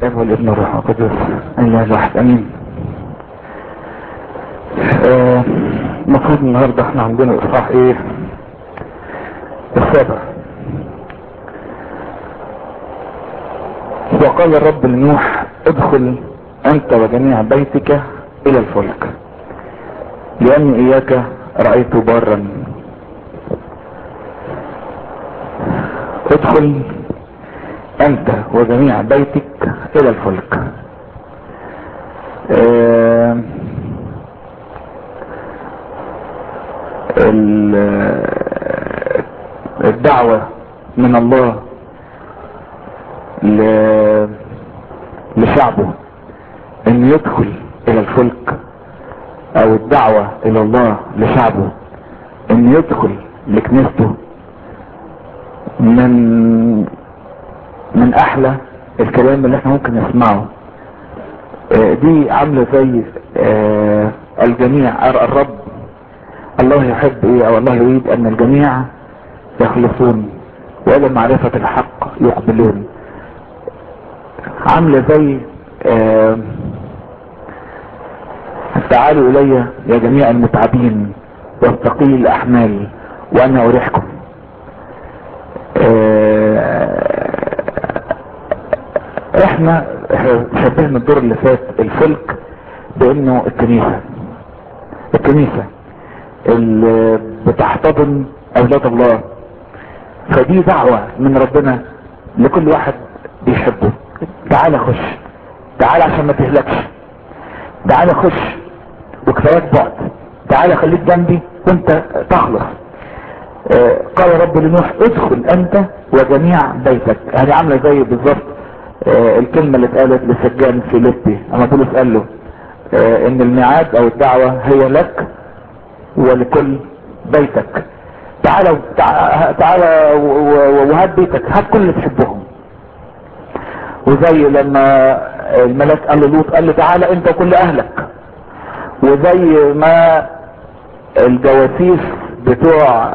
الاب والابن والروح القدس اله الواحد امين المفروض آه النهارده احنا عندنا اصحاح ايه السابع وقال الرب لنوح ادخل انت وجميع بيتك الى الفلك لاني اياك رأيت بارا ادخل انت وجميع بيتك الى الفلك آه الدعوة من الله لشعبه ان يدخل الى الفلك او الدعوة الى الله لشعبه ان يدخل لكنيسته من من احلى الكلام اللي احنا ممكن نسمعه اه دي عاملة زي اه الجميع الرب الله يحب ايه او الله يريد ان الجميع يخلصون والى معرفة الحق يقبلون عاملة زي اه تعالوا الي يا جميع المتعبين والثقيل الاحمال وانا اريحكم احنا شبهنا الدور اللي فات الفلك بانه الكنيسة الكنيسة اللي بتحتضن اولاد الله فدي دعوة من ربنا لكل واحد بيحبه تعال خش تعال عشان ما تهلكش تعال خش وكفايات بعد تعال خليك جنبي وانت تخلص آه قال رب لنوح ادخل انت وجميع بيتك هذه عامله زي بالظبط آه الكلمه اللي اتقالت لسجان فيليبي اما بولس قال له آه ان الميعاد او الدعوه هي لك ولكل بيتك تعالى تعالى وهات بيتك هات كل اللي تحبهم وزي لما الملاك قال له لوط قال له تعالى انت وكل اهلك وزي ما الجواسيس بتوع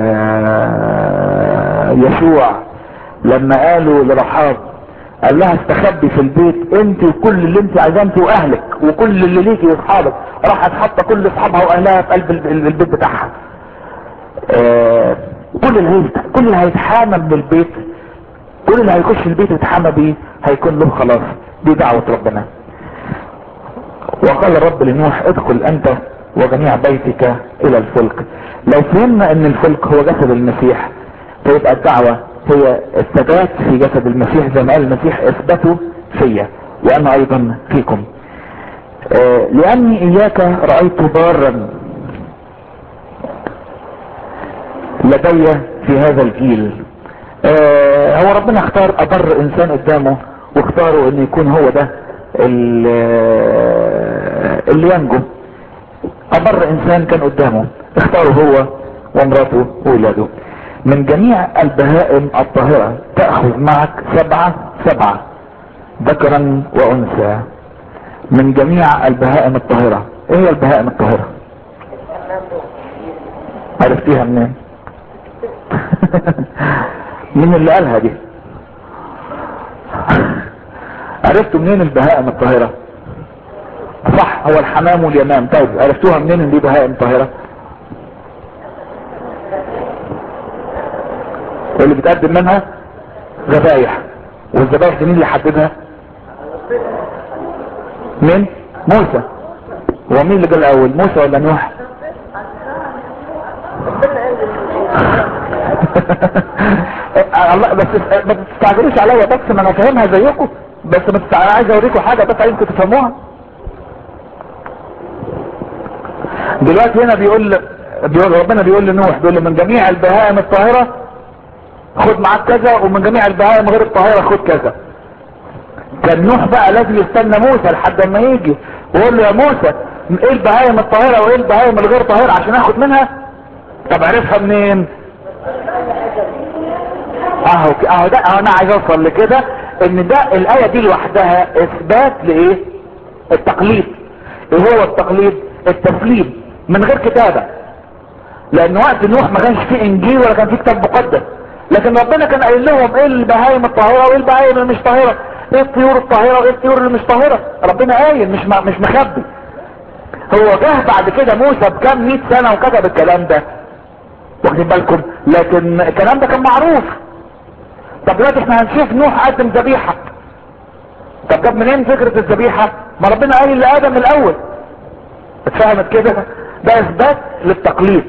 يشوع لما قالوا لرحاب قال لها استخبي في البيت انت وكل اللي انت عايزاه انت واهلك وكل اللي ليكي واصحابك راحت حاطه كل اصحابها واهلها في قلب البيت بتاعها كل اللي كل اللي هيتحامى من البيت كل اللي هيخش البيت يتحامى بيه هيكون له خلاص دي دعوة ربنا وقال الرب لنوح ادخل انت وجميع بيتك الى الفلك لو فهمنا ان الفلك هو جسد المسيح فيبقى الدعوة هي الثبات في جسد المسيح زي ما قال المسيح اثبتوا فيا وانا ايضا فيكم آه لاني اياك رأيت بارا لدي في هذا الجيل آه هو ربنا اختار ابر انسان قدامه واختاروا ان يكون هو ده اللي ينجو ابر انسان كان قدامه اختاره هو ومراته وولاده من جميع البهائم الطاهرة تأخذ معك سبعة سبعة ذكرا وانثى من جميع البهائم الطاهرة ايه هي البهائم الطاهرة عرفتيها منين مين اللي قالها دي عرفتوا منين البهائم الطاهرة صح هو الحمام واليمام طيب عرفتوها منين ان دي بهائم طاهرة اللي بتقدم منها ذبايح والذبايح دي مين اللي حددها مين موسى هو مين اللي جه الاول موسى ولا نوح الله بس ما تستعجلوش عليا بس ما انا فاهمها زيكم بس ما تستع... انا عايز اوريكم حاجه بس يمكن تفهموها دلوقتي هنا بيقول بيقول ربنا بيقول لنوح بيقول له من جميع البهائم الطاهره خد معاك كذا ومن جميع البهائم غير الطاهره خد كذا كان نوح بقى لازم يستنى موسى لحد ما يجي ويقول له يا موسى ايه البهائم الطاهره وايه البهائم الغير طاهره عشان اخد منها طب عرفها منين اهو اهو ده اهو انا عايز اوصل لكده ان ده الايه دي لوحدها اثبات لايه التقليد ايه هو التقليد التسليم من غير كتابه لان وقت نوح ما كانش فيه انجيل ولا كان فيه كتاب مقدس لكن ربنا كان قايل لهم ايه البهايم الطاهره وايه البهايم اللي مش طاهره ايه الطيور الطاهرة وايه الطيور اللي مش طاهرة ربنا قايل مش م- مش مخبي هو جه بعد كده موسى بكام 100 سنة وكتب الكلام ده واخدين بالكم لكن الكلام ده كان معروف طب دلوقتي احنا هنشوف نوح قدم ذبيحة طب جاب منين فكرة الذبيحة ما ربنا قال لآدم الاول اتفهمت كده ده اثبات للتقليد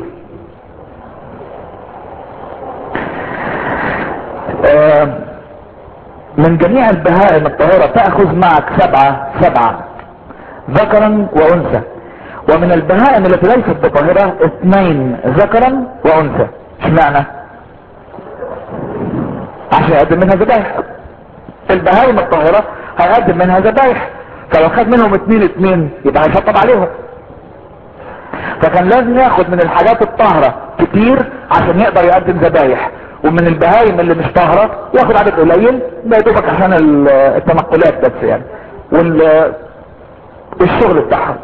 آه، من جميع البهائم الطاهرة تأخذ معك سبعة سبعة ذكرا وانثى ومن البهائم التي ليست بطاهرة اثنين ذكرا وانثى اشمعنى عشان يقدم منها ذبايح البهائم الطاهرة هيقدم منها ذبايح فلو خد منهم اتنين اتنين يبقى هيشطب عليهم فكان لازم ياخد من الحاجات الطاهرة كتير عشان يقدر يقدم ذبايح ومن البهايم اللي مش طاهرة ياخد عدد قليل ده يدوبك عشان ال- التنقلات بس يعني وال والشغل بتاعها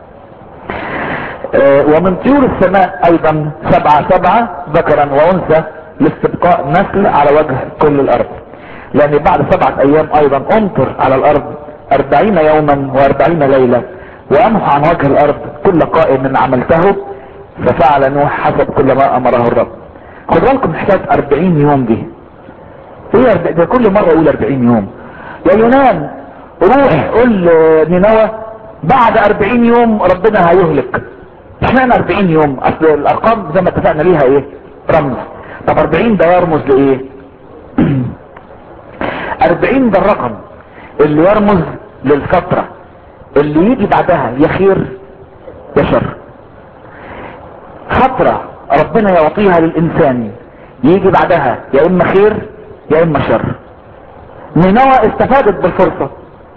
آه، ومن طيور السماء ايضا سبعة سبعة ذكرا وانثى لاستبقاء نسل على وجه كل الارض لان بعد سبعة ايام ايضا امطر على الارض اربعين يوما واربعين ليلة وامحو عن وجه الارض كل قائم عملته ففعل نوح حسب كل ما امره الرب خد بالكم حكاية اربعين يوم دي هي أرب- ده كل مرة اقول اربعين يوم يا يونان روح قول لنينوى بعد اربعين يوم ربنا هيهلك اشمعنى اربعين يوم اصل الارقام زي ما اتفقنا ليها ايه رمز طب اربعين ده يرمز لايه اربعين ده الرقم اللي يرمز للفترة اللي يجي بعدها يا خير يا شر فترة ربنا يعطيها للانسان يجي بعدها يا اما خير يا اما شر نينوى استفادت بالفرصة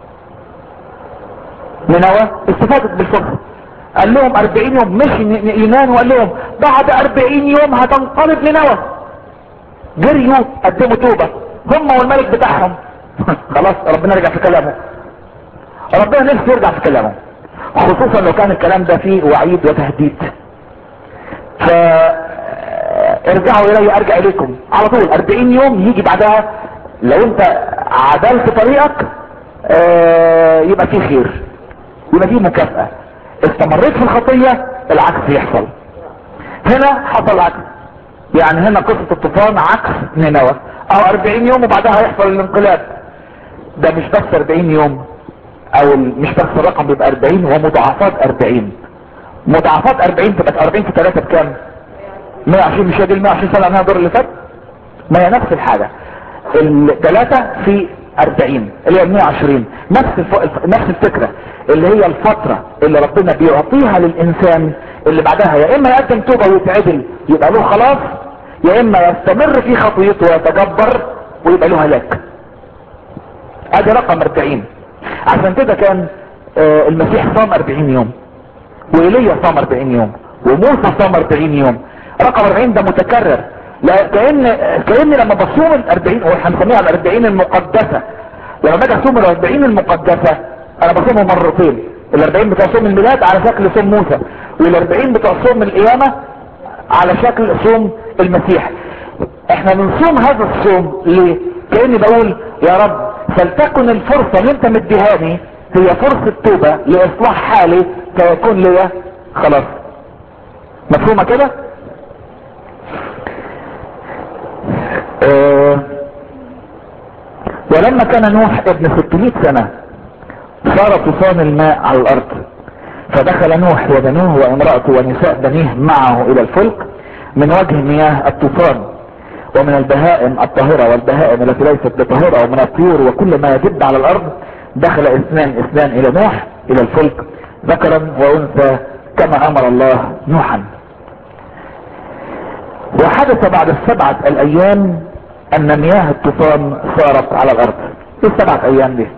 نينوى استفادت بالفرصة قال لهم اربعين يوم مشي ن- ن- يونان وقال لهم بعد اربعين يوم هتنقلب نينوى جريوا قدموا توبة هم والملك بتاعهم خلاص ربنا رجع في كلامه ربنا نفسه يرجع في كلامه خصوصا لو كان الكلام ده فيه وعيد وتهديد ف ارجعوا الي ارجع اليكم على طول 40 يوم يجي بعدها لو انت عدلت طريقك آه، يبقى فيه خير يبقى فيه مكافأة استمريت في الخطية العكس يحصل هنا حصل عكس يعني هنا قصة الطوفان عكس نينوى او 40 يوم وبعدها هيحصل الانقلاب ده مش بس 40 يوم او ال- مش بس الرقم بيبقى 40 ومضاعفات 40 مضاعفات 40 تبقى 40 في 3 بكام 120 مش هي دي ال 120 سنه انها دور اللي فات ما هي نفس الحاجه الثلاثه في 40 اللي هي 120 نفس الف... الف- نفس الفكره اللي هي الفتره اللي ربنا بيعطيها للانسان اللي بعدها يا اما يقدم توبه ويتعدل يبقى له خلاص يا اما يستمر في خطيته ويتجبر ويبقى له هلاك ادي رقم 40 عشان كده كان آه، المسيح صام 40 يوم وايليا صام 40 يوم وموسى صام 40 يوم رقم 40 ده متكرر لا كأن كأن لما بصوم ال 40 هو هنسميها ال 40 المقدسة لما باجي اصوم ال 40 المقدسة انا بصومهم مرتين ال 40 بتوع صوم الميلاد على شكل صوم موسى وال 40 بتوع صوم القيامة على شكل صوم المسيح احنا بنصوم هذا الصوم ليه كأني بقول يا رب فلتكن الفرصة اللي انت مديهاني هي فرصة توبة لاصلاح حالي فيكون ليا خلاص مفهومة كده اه ولما كان نوح ابن 600 سنة صار طوفان الماء على الارض فدخل نوح وبنوه وامرأته ونساء بنيه معه الى الفلك من وجه مياه الطوفان ومن البهائم الطاهرة والبهائم التي ليست بطاهرة ومن الطيور وكل ما يدب على الارض دخل اثنان اثنان الى نوح الى الفلك ذكرا وانثى كما امر الله نوحا وحدث بعد السبعة الايام ان مياه الطوفان صارت على الارض ايه السبعة ايام دي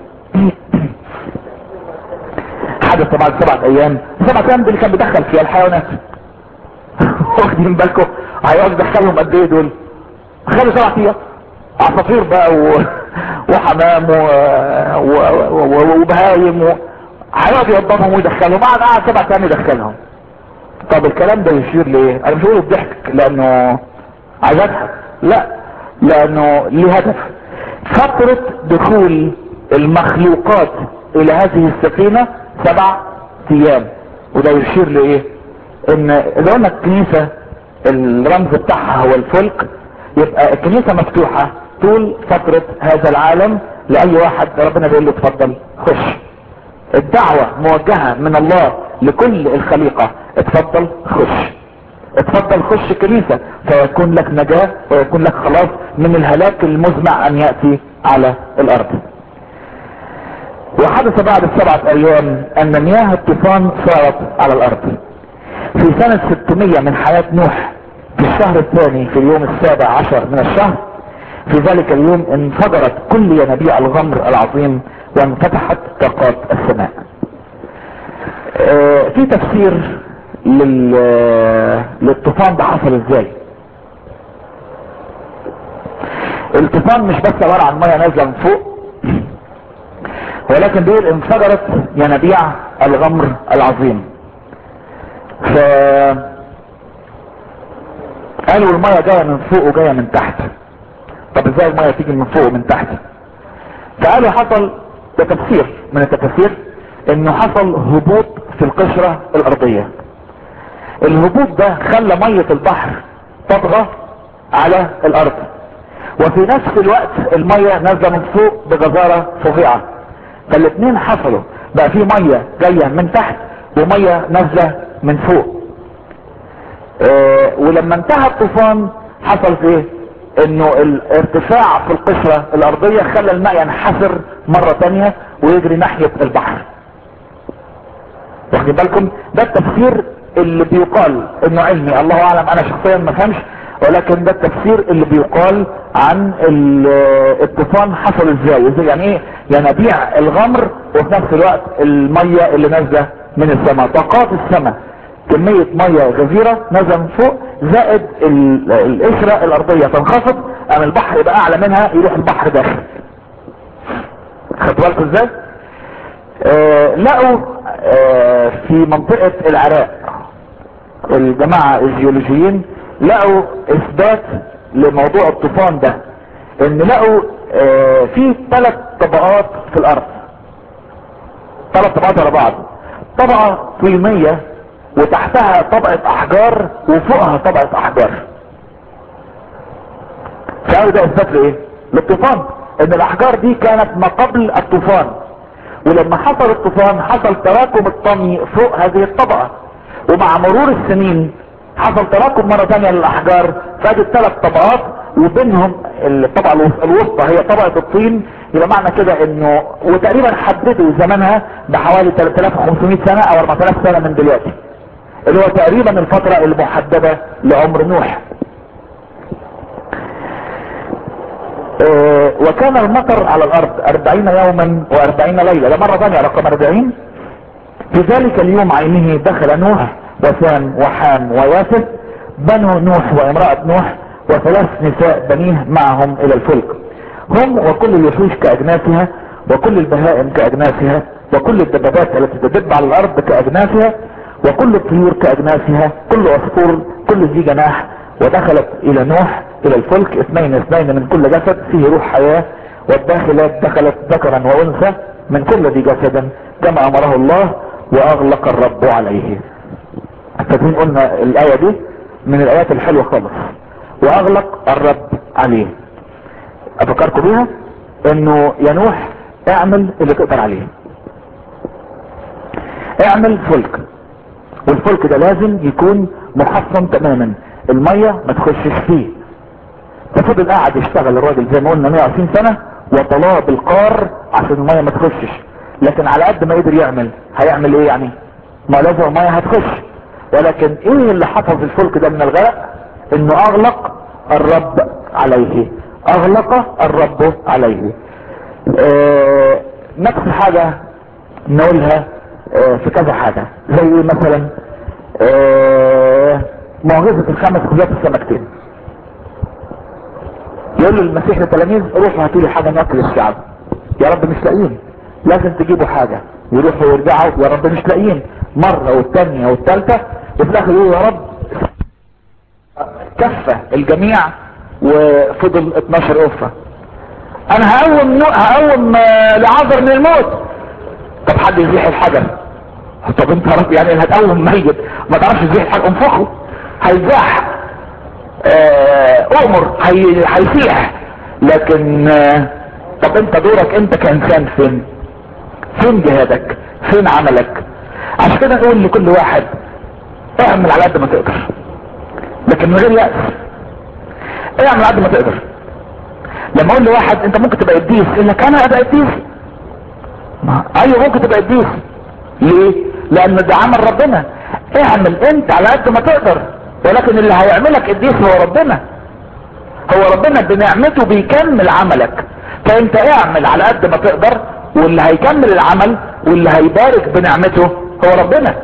حدث بعد سبعة ايام السبعة ايام دي اللي كان بيدخل فيها الحيوانات واخدين بالكم هيقعد يدخلهم قد ايه دول خلوا سبعة ايام عصافير بقى و... وحمام و... و... و... وبهايم و... هيقعد يوضبهم ويدخلهم بعد قعد سبع ايام يدخلهم طب الكلام ده يشير ليه انا مش بقول الضحك لانه عايز اضحك لا لانه ليه هدف فترة دخول المخلوقات الى هذه السفينة سبع ايام وده يشير لايه ان لو قلنا الكنيسة الرمز بتاعها هو الفلك يبقى الكنيسة مفتوحة طول فترة هذا العالم لأي واحد ربنا بيقول له اتفضل خش الدعوة موجهة من الله لكل الخليقة اتفضل خش اتفضل خش كنيسة فيكون لك نجاة ويكون لك خلاص من الهلاك المزمع ان يأتي على الارض وحدث بعد السبعة ايام ان مياه الطوفان صارت على الارض في سنة 600 من حياة نوح في الشهر الثاني في اليوم السابع عشر من الشهر في ذلك اليوم انفجرت كل ينابيع الغمر العظيم وانفتحت طاقات السماء اه في تفسير لل... للطوفان ده حصل ازاي الطوفان مش بس عبارة عن مية نازلة من فوق ولكن بيقول انفجرت ينابيع الغمر العظيم ف قالوا المية جاية من فوق وجاية من تحت طب ازاي المية تيجي من فوق ومن تحت فقالوا حصل ده تفسير من التفاسير انه حصل هبوط في القشرة الارضية الهبوط ده خلى مية البحر تطغى على الارض وفي نفس الوقت المية نازلة من فوق بغزارة فظيعة فالاتنين حصلوا بقى في مية جاية من تحت ومية نازلة من فوق اه ولما انتهى الطوفان حصل في ايه انه الارتفاع في القشرة الارضية خلى الماء ينحسر مرة تانية ويجري ناحية البحر واخدين بالكم ده التفسير اللي بيقال انه علمي الله اعلم انا شخصيا ما فهمش ولكن ده التفسير اللي بيقال عن الطوفان حصل ازاي ازاي يعني ايه ينابيع الغمر وفي نفس الوقت المية اللي نازلة من السماء طاقات السماء كمية مية غزيرة نازلة من فوق زائد القشرة الارضية تنخفض ام البحر يبقى اعلى منها يروح البحر داخل خدوا بالكم ازاي آه لقوا آه في منطقة العراق الجماعة الجيولوجيين لقوا اثبات لموضوع الطوفان ده ان لقوا آه في ثلاث طبقات في الارض ثلاث طبقات على بعض طبقة طينية وتحتها طبقة احجار وفوقها طبقة احجار فقالوا ده اثبات لايه للطوفان ان الاحجار دي كانت ما قبل الطوفان ولما حصل الطوفان حصل تراكم الطمي فوق هذه الطبقة ومع مرور السنين حصل تراكم مرة تانية للاحجار فادت ثلاث طبقات وبينهم الطبقة الوسطى هي طبقة الطين يبقى معنى كده انه وتقريبا حددوا زمانها بحوالي 3500 سنة او 4000 سنة من دلوقتي اللي هو تقريبا الفترة المحددة لعمر نوح اه وكان المطر على الارض اربعين يوما واربعين ليلة ده مرة ثانية رقم اربعين في ذلك اليوم عينه دخل نوح وسام وحام ويافث بنو نوح وامرأة نوح وثلاث نساء بنيه معهم الى الفلك هم وكل الوحوش كاجناسها وكل البهائم كاجناسها وكل الدبابات التي تدب على الارض كاجناسها وكل الطيور كاجناسها كل عصفور كل ذي جناح ودخلت الى نوح الى الفلك اثنين اثنين من كل جسد فيه روح حياة والداخلات دخلت ذكرا وانثى من كل ذي جسد كما امره الله واغلق الرب عليه فاكرين قلنا الاية دي من الايات الحلوة خالص واغلق الرب عليه افكركم بيها انه يا نوح اعمل اللي تقدر عليه اعمل فلك والفلك ده لازم يكون محصن تماما المية ما تخشش فيه ففضل قاعد يشتغل الراجل زي ما قلنا 120 سنة وطلاه بالقار عشان المية ما تخشش لكن على قد ما قدر يعمل هيعمل ايه يعني ما لازم المية هتخش ولكن ايه اللي حصل في الفلك ده من الغرق انه اغلق الرب عليه اغلق الرب عليه اه نفس الحاجة نقولها اه في كذا حاجة زي مثلا اه معجزة الخمس خبزات السمكتين يقول له المسيح للتلاميذ روحوا هاتوا لي حاجة ناكل الشعب يا رب مش لاقيين لازم تجيبوا حاجة يروحوا ويرجعوا يا رب مش لاقيين مرة والثانية والثالثة وفي الاخر يقولوا يا رب كفة الجميع وفضل 12 قفة انا هقوم نو... هقوم آه، لعذر من الموت طب حد يزيح الحجر طب انت عارف يعني هتقوم ميت ما تعرفش تزيح الحجر انفخه هيزاح آه، امر هي... هيسيح لكن آه، طب انت دورك انت كانسان فين فين جهادك فين عملك عشان كده نقول لكل واحد اعمل على قد ما تقدر لكن من غير يأس اعمل على قد ما تقدر لما اقول لواحد انت ممكن تبقى قديس يقول لك انا ابقى قديس ما- ايوه ممكن تبقى قديس ليه لان ده عمل ربنا اعمل انت على قد ما تقدر ولكن اللي هيعملك قديس هو ربنا هو ربنا بنعمته بيكمل عملك فانت اعمل على قد ما تقدر واللي هيكمل العمل واللي هيبارك بنعمته هو ربنا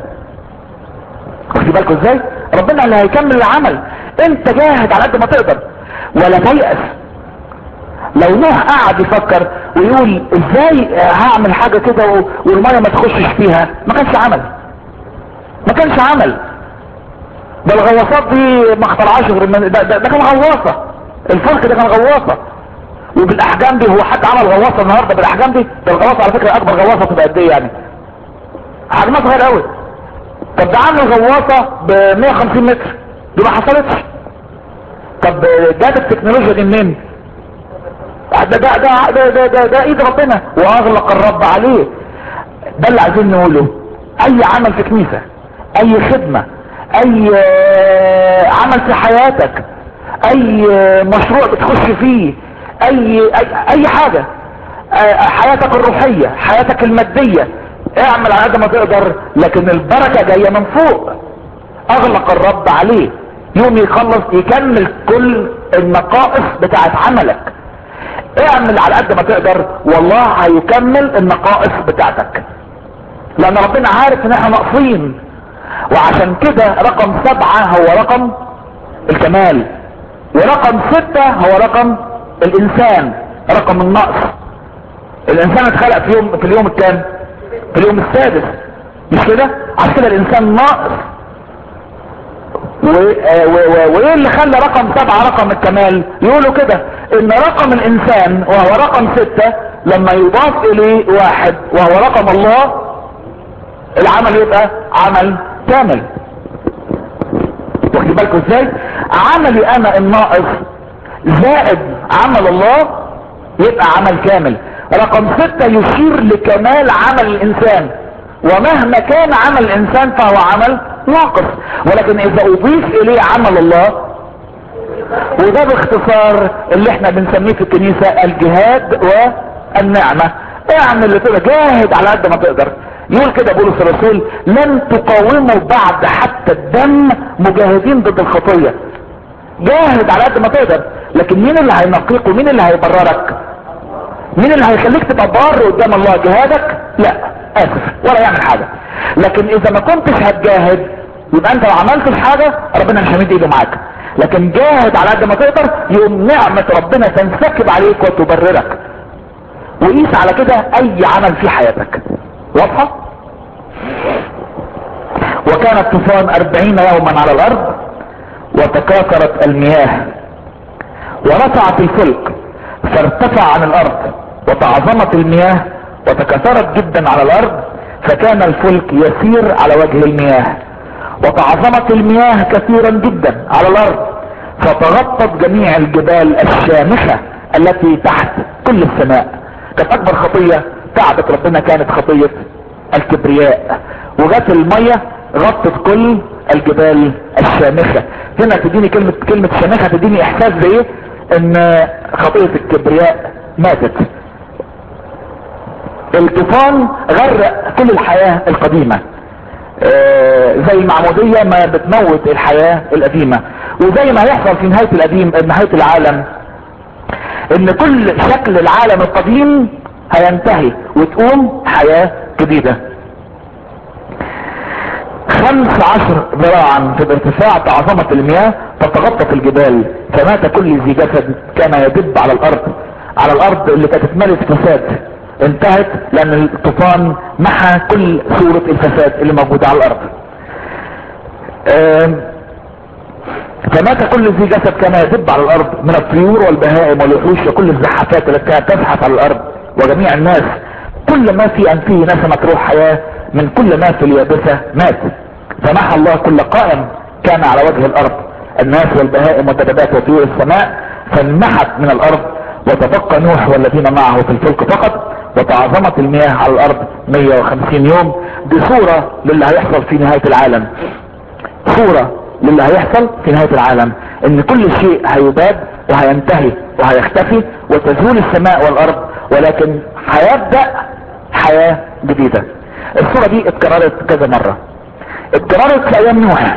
واخدين بالكم ازاي ربنا اللي هيكمل العمل انت جاهد على قد ما تقدر ولا تيأس لو نوح قعد يفكر ويقول ازاي هعمل حاجة كده و- والمية ما تخشش فيها ما كانش عمل ما كانش عمل ده الغواصات دي ما اخترعهاش غير من ده, ده, ده كان غواصة الفلك ده كان غواصة وبالاحجام دي هو حد عمل غواصة النهاردة بالاحجام دي ده الغواصة على فكرة اكبر غواصة تبقى قد ايه يعني حجمها صغير قوي طب ده عامل غواصة ب 150 متر دي ما حصلتش طب جاب التكنولوجيا دي منين ده ده ده ده ده, ده, ده ايد ربنا واغلق الرب عليه ده اللي عايزين نقوله اي عمل في كنيسة اي خدمة اي آه، عمل في حياتك اي آه، مشروع بتخش فيه اي اي, أي حاجة آه، حياتك الروحية حياتك المادية اعمل على قد ما تقدر لكن البركة جاية من فوق اغلق الرب عليه يوم يخلص يكمل كل النقائص بتاعت عملك اعمل على قد ما تقدر والله هيكمل النقائص بتاعتك لان ربنا عارف ان احنا ناقصين وعشان كده رقم سبعة هو رقم الكمال ورقم ستة هو رقم الانسان رقم النقص الانسان اتخلق في يوم في اليوم الكام في اليوم السادس مش كده عشان كده الانسان ناقص و- آه، و- و- وايه اللي خلى رقم سبعة رقم الكمال يقولوا كده ان رقم الانسان وهو رقم ستة لما يضاف اليه واحد وهو رقم الله العمل يبقى عمل كامل واخد بالكم ازاي عملي انا الناقص زائد عمل الله يبقى عمل كامل رقم ستة يشير لكمال عمل الانسان ومهما كان عمل الانسان فهو عمل ناقص ولكن اذا اضيف اليه عمل الله وده باختصار اللي احنا بنسميه في الكنيسة الجهاد والنعمة اعمل اللي تقدر جاهد على قد ما تقدر يقول كده بولس الرسول لن تقاوموا بعد حتى الدم مجاهدين ضد الخطية جاهد على قد ما تقدر لكن مين اللي هينقيك ومين اللي هيبررك مين اللي هيخليك تبقى بار قدام الله جهادك لا اسف ولا يعمل حاجة لكن اذا ما كنتش هتجاهد يبقى انت لو عملتش حاجة ربنا مش هيمد ايده معاك لكن جاهد على قد ما تقدر يوم نعمة ربنا تنسكب عليك وتبررك وقيس على كده اي عمل في حياتك واضحة وكان الطوفان اربعين يوما على الارض وتكاثرت المياه ورفعت الفلك فارتفع عن الارض وتعظمت المياه وتكاثرت جدا على الارض فكان الفلك يسير على وجه المياه وتعظمت المياه كثيرا جدا على الارض فتغطت جميع الجبال الشامخة التي تحت كل السماء كانت اكبر خطية تعبت ربنا كانت خطية الكبرياء وجت المية غطت كل الجبال الشامخة هنا تديني كلمة كلمة شامخة تديني احساس بايه ان خطية الكبرياء ماتت الطوفان غرق كل الحياة القديمة آه، زي المعمودية ما بتموت الحياة القديمة وزي ما هيحصل في نهاية القديم نهاية العالم ان كل شكل العالم القديم هينتهي وتقوم حياة جديدة خمس عشر ذراعا في الارتفاع تعظمت المياه فتغطت الجبال فمات كل ذي جسد كان يدب على الارض على الارض اللي كانت اتملت فساد انتهت لان الطوفان محى كل صورة الفساد اللي موجودة على الارض آم، فمات كل ذي جسد كما يدب على الارض من الطيور والبهائم والوحوش وكل الزحافات التي كانت تزحف على الارض وجميع الناس كل ما في انفه نسمة روح حياة من كل ما في اليابسة مات فمحى الله كل قائم كان على وجه الارض الناس والبهائم والدبابات وطيور السماء فانمحت من الارض وتبقى نوح والذين معه في الفلك فقط وتعظمت المياه على الارض 150 يوم دي صورة للي هيحصل في نهاية العالم صورة للي هيحصل في نهاية العالم ان كل شيء هيباد وهينتهي وهيختفي وتزول السماء والارض ولكن هيبدأ حياة جديدة الصورة دي اتكررت كذا مرة اتكررت في ايام نوح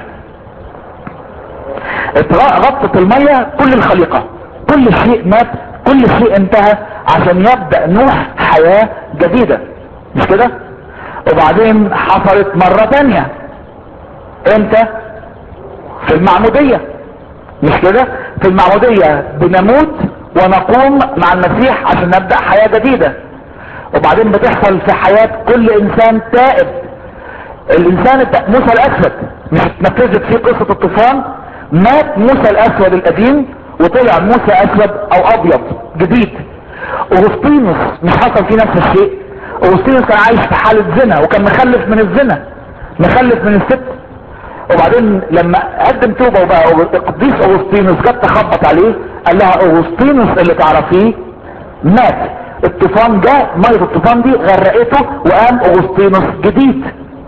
غطت المية كل الخليقة كل شيء مات كل شيء انتهى عشان يبدأ نوح حياة جديدة مش كده وبعدين حصلت مرة تانية امتى في المعمودية مش كده في المعمودية بنموت ونقوم مع المسيح عشان نبدأ حياة جديدة وبعدين بتحصل في حياة كل انسان تائب الانسان الت... موسى الاسود مش اتنفذت فيه قصة الطوفان مات موسى الاسود القديم وطلع موسى اسود او ابيض جديد اغسطينوس مش حصل فيه نفس الشيء اغسطينوس كان عايش في حالة زنا وكان مخلف من الزنا مخلف من الست وبعدين لما قدم توبة وبقى القديس اغسطينوس جت تخبط عليه قال لها اغسطينوس اللي تعرفيه مات الطوفان جاء مية الطوفان دي غرقته وقام اغسطينوس جديد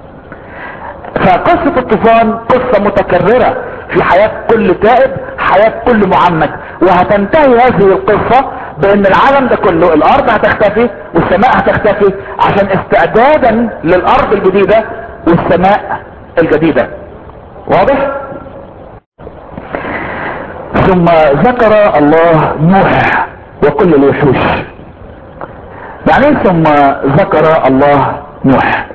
فقصة الطوفان قصة متكررة في حياة كل تائب حياة كل معمد وهتنتهي هذه القصة بان العالم ده كله الارض هتختفي والسماء هتختفي عشان استعدادا للارض الجديدة والسماء الجديدة واضح ثم ذكر الله نوح وكل الوحوش يعني ثم ذكر الله نوح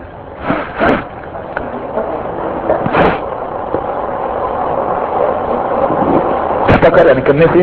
افتكر يعني كان نسي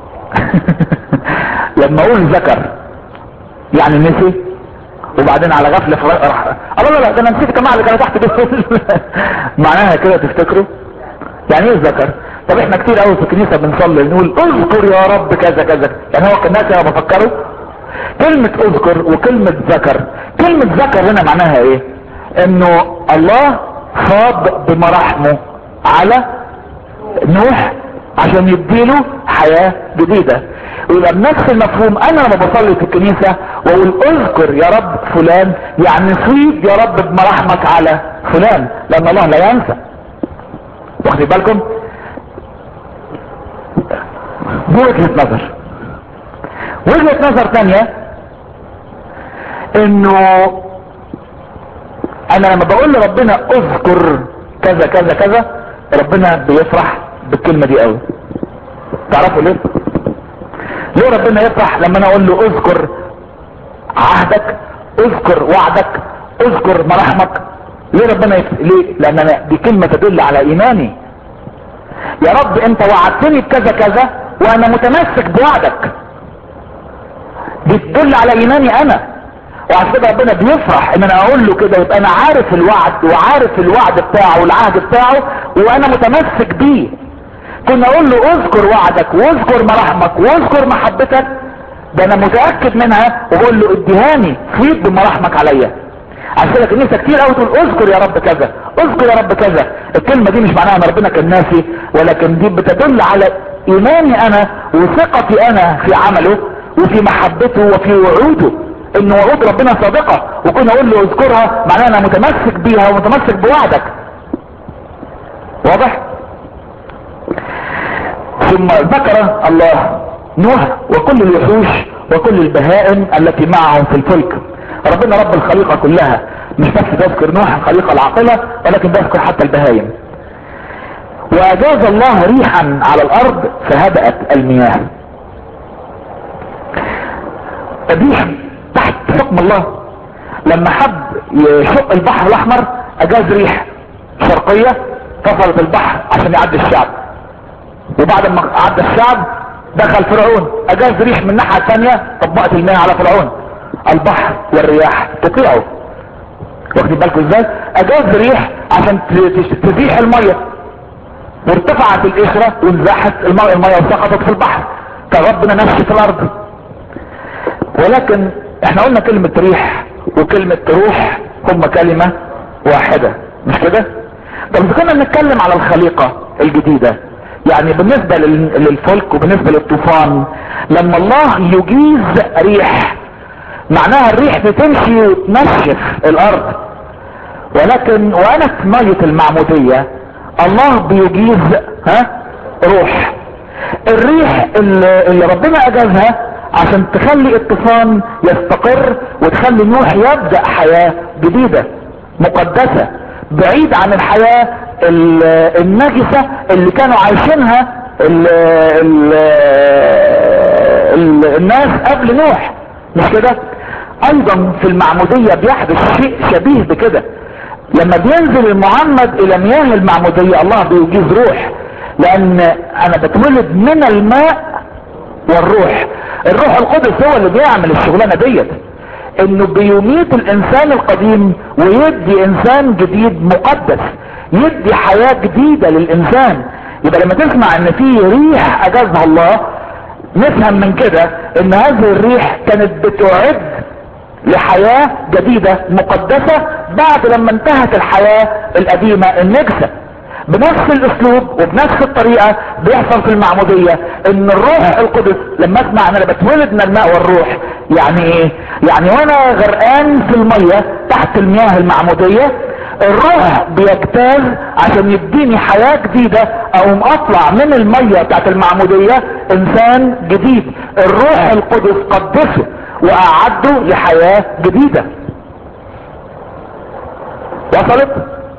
لما اقول ذكر يعني نسي وبعدين على غفلة راح الله لا لا ده انا نسيت الجماعة اللي كانوا تحت دول معناها كده تفتكروا يعني ايه الذكر طب احنا كتير قوي في الكنيسة بنصلي نقول اذكر يا رب كذا كذا يعني هو كان ناسي انا بفكره كلمة اذكر وكلمة ذكر كلمة ذكر هنا معناها ايه انه الله فاض بمراحمه على نوح عشان يديله حياة جديدة ويبقى بنفس المفهوم انا لما بصلي في الكنيسة واقول اذكر يا رب فلان يعني صيد يا رب بمراحمك على فلان لان الله لا ينسى واخدين بالكم دي وجهة نظر وجهة نظر تانية انه انا لما بقول لربنا اذكر كذا كذا كذا ربنا بيفرح بالكلمة دي قوي تعرفوا ليه ليه ربنا يفرح لما انا اقول له اذكر عهدك اذكر وعدك اذكر مراحمك ليه ربنا يفرح ليه لان أنا دي كلمة تدل على ايماني يا رب انت وعدتني بكذا كذا وانا متمسك بوعدك دي تدل على ايماني انا وعشان كده ربنا بيفرح ان انا اقول له كده يبقى انا عارف الوعد وعارف الوعد بتاعه والعهد بتاعه وانا متمسك بيه كنا اقول له اذكر وعدك واذكر مراحمك واذكر محبتك ده انا متاكد منها وبقول له اديهاني فيض بمراحمك عليا عشان كده الكنيسه كتير قوي تقول اذكر يا رب كذا اذكر يا رب كذا الكلمه دي مش معناها ان ربنا كان ناسي ولكن دي بتدل على ايماني انا وثقتي انا في عمله وفي محبته وفي وعوده ان وعود ربنا صادقه وكنا اقول له اذكرها معناها انا متمسك بيها ومتمسك بوعدك واضح ثم ذكر الله نوح وكل الوحوش وكل البهائم التي معهم في الفلك ربنا رب الخليقة كلها مش بس بيذكر نوح الخليقة العاقلة ولكن بيذكر حتى البهائم واجاز الله ريحا على الارض فهدأت المياه الريح تحت حكم الله لما حب يشق البحر الاحمر اجاز ريح شرقية فصلت البحر عشان يعدي الشعب وبعد ما عدى الشعب دخل فرعون اجاز ريح من الناحية الثانية طبقت المياه على فرعون البحر والرياح تطيعه واخدين بالكم ازاي اجاز ريح عشان تزيح المية وارتفعت القشرة وانزاحت الماء المية وسقطت في البحر فربنا نشف الارض ولكن احنا قلنا كلمة ريح وكلمة روح هما كلمة واحدة مش كده طب اذا كنا بنتكلم على الخليقة الجديدة يعني بالنسبة لل- للفلك وبالنسبة للطوفان لما الله يجيز ريح معناها الريح بتمشي وتنشف الارض ولكن وانا في مية المعمودية الله بيجيز ها روح الريح اللي, اللي ربنا اجازها عشان تخلي الطوفان يستقر وتخلي نوح يبدأ حياة جديدة مقدسة بعيد عن الحياة ال- النجسة اللي كانوا عايشينها ال ال ال الناس قبل نوح مش كده ايضا في المعمودية بيحدث شيء شبيه بكده لما بينزل المعمد الى مياه المعمودية الله بيجيز روح لان انا بتولد من الماء والروح الروح القدس هو اللي بيعمل الشغلانة ديت انه بيميت الانسان القديم ويدي انسان جديد مقدس يدي حياة جديدة للانسان يبقى لما تسمع ان في ريح اجازها الله نفهم من كده ان هذه الريح كانت بتعد لحياة جديدة مقدسة بعد لما انتهت الحياة القديمة النجسة بنفس الاسلوب وبنفس الطريقة بيحصل في المعمودية ان الروح القدس لما اسمع ان انا بتولد من الماء والروح يعني ايه يعني وانا غرقان في المية تحت المياه المعمودية الروح بيجتاز عشان يديني حياة جديدة او اطلع من المية بتاعت المعمودية انسان جديد الروح القدس قدسه واعده لحياة جديدة وصلت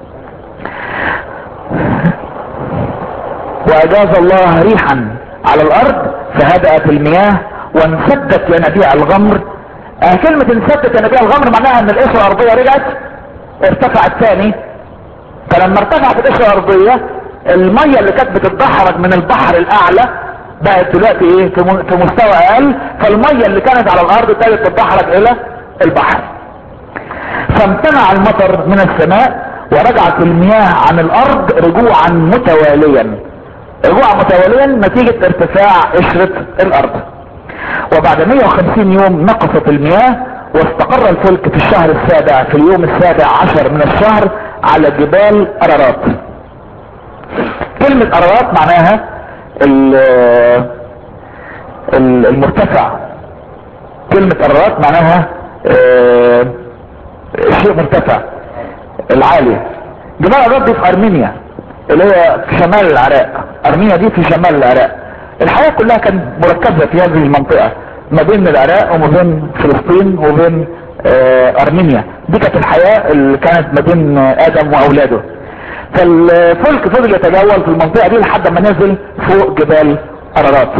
واجاز الله ريحا على الارض فهدأت المياه وانسدت ينابيع الغمر آه كلمة انسدت ينابيع الغمر معناها ان القشرة الارضية رجعت ارتفعت ثاني فلما ارتفعت القشرة الارضية المية اللي كانت بتتدحرج من البحر الاعلى بقت دلوقتي ايه في م- في مستوى اقل فالمية اللي كانت على الارض ابتدت تتدحرج الى البحر فامتنع المطر من السماء ورجعت المياه عن الارض رجوعا متواليا رجوعا متواليا نتيجة ارتفاع قشرة الارض وبعد 150 يوم نقصت المياه واستقر الفلك في الشهر السابع في اليوم السابع عشر من الشهر على جبال ارارات كلمة ارارات معناها ال- ال- المرتفع كلمة ارارات معناها آه، شيء مرتفع العالي جبال ارارات دي في ارمينيا اللي هي في شمال العراق ارمينيا دي في شمال العراق الحياة كلها كانت مركزة في هذه المنطقة ما بين العراق وما بين فلسطين وبين آه، ارمينيا دي كانت الحياة اللي كانت ما بين ادم واولاده فالفلك فضل يتجول في المنطقة دي لحد ما نزل فوق جبال ارارات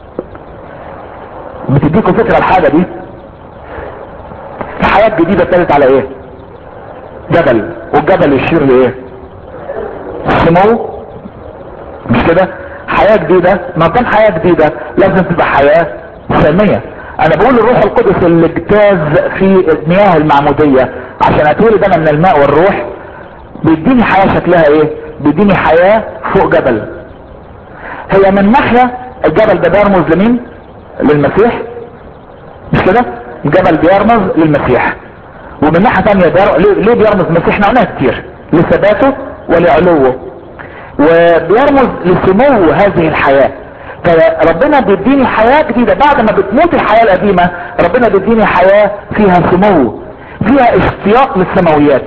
بتديكم فكرة الحاجة دي الحياة الجديدة ابتدت على ايه جبل والجبل يشير لايه سمو مش كده حياة جديدة ما كان حياة جديدة لازم تبقى حياة سامية انا بقول الروح القدس اللي اجتاز في المياه المعمودية عشان اتولد انا من الماء والروح بيديني حياة شكلها ايه بيديني حياة فوق جبل هي من ناحية الجبل ده بيرمز لمين للمسيح مش كده الجبل بيرمز للمسيح ومن ناحية تانية بير... ليه ليه بيرمز المسيح احنا قلناها كتير لثباته ولعلوه وبيرمز لسمو هذه الحياة فربنا بيديني حياة جديدة بعد ما بتموت الحياة القديمة ربنا بيديني حياة فيها سمو فيها اشتياق للسماويات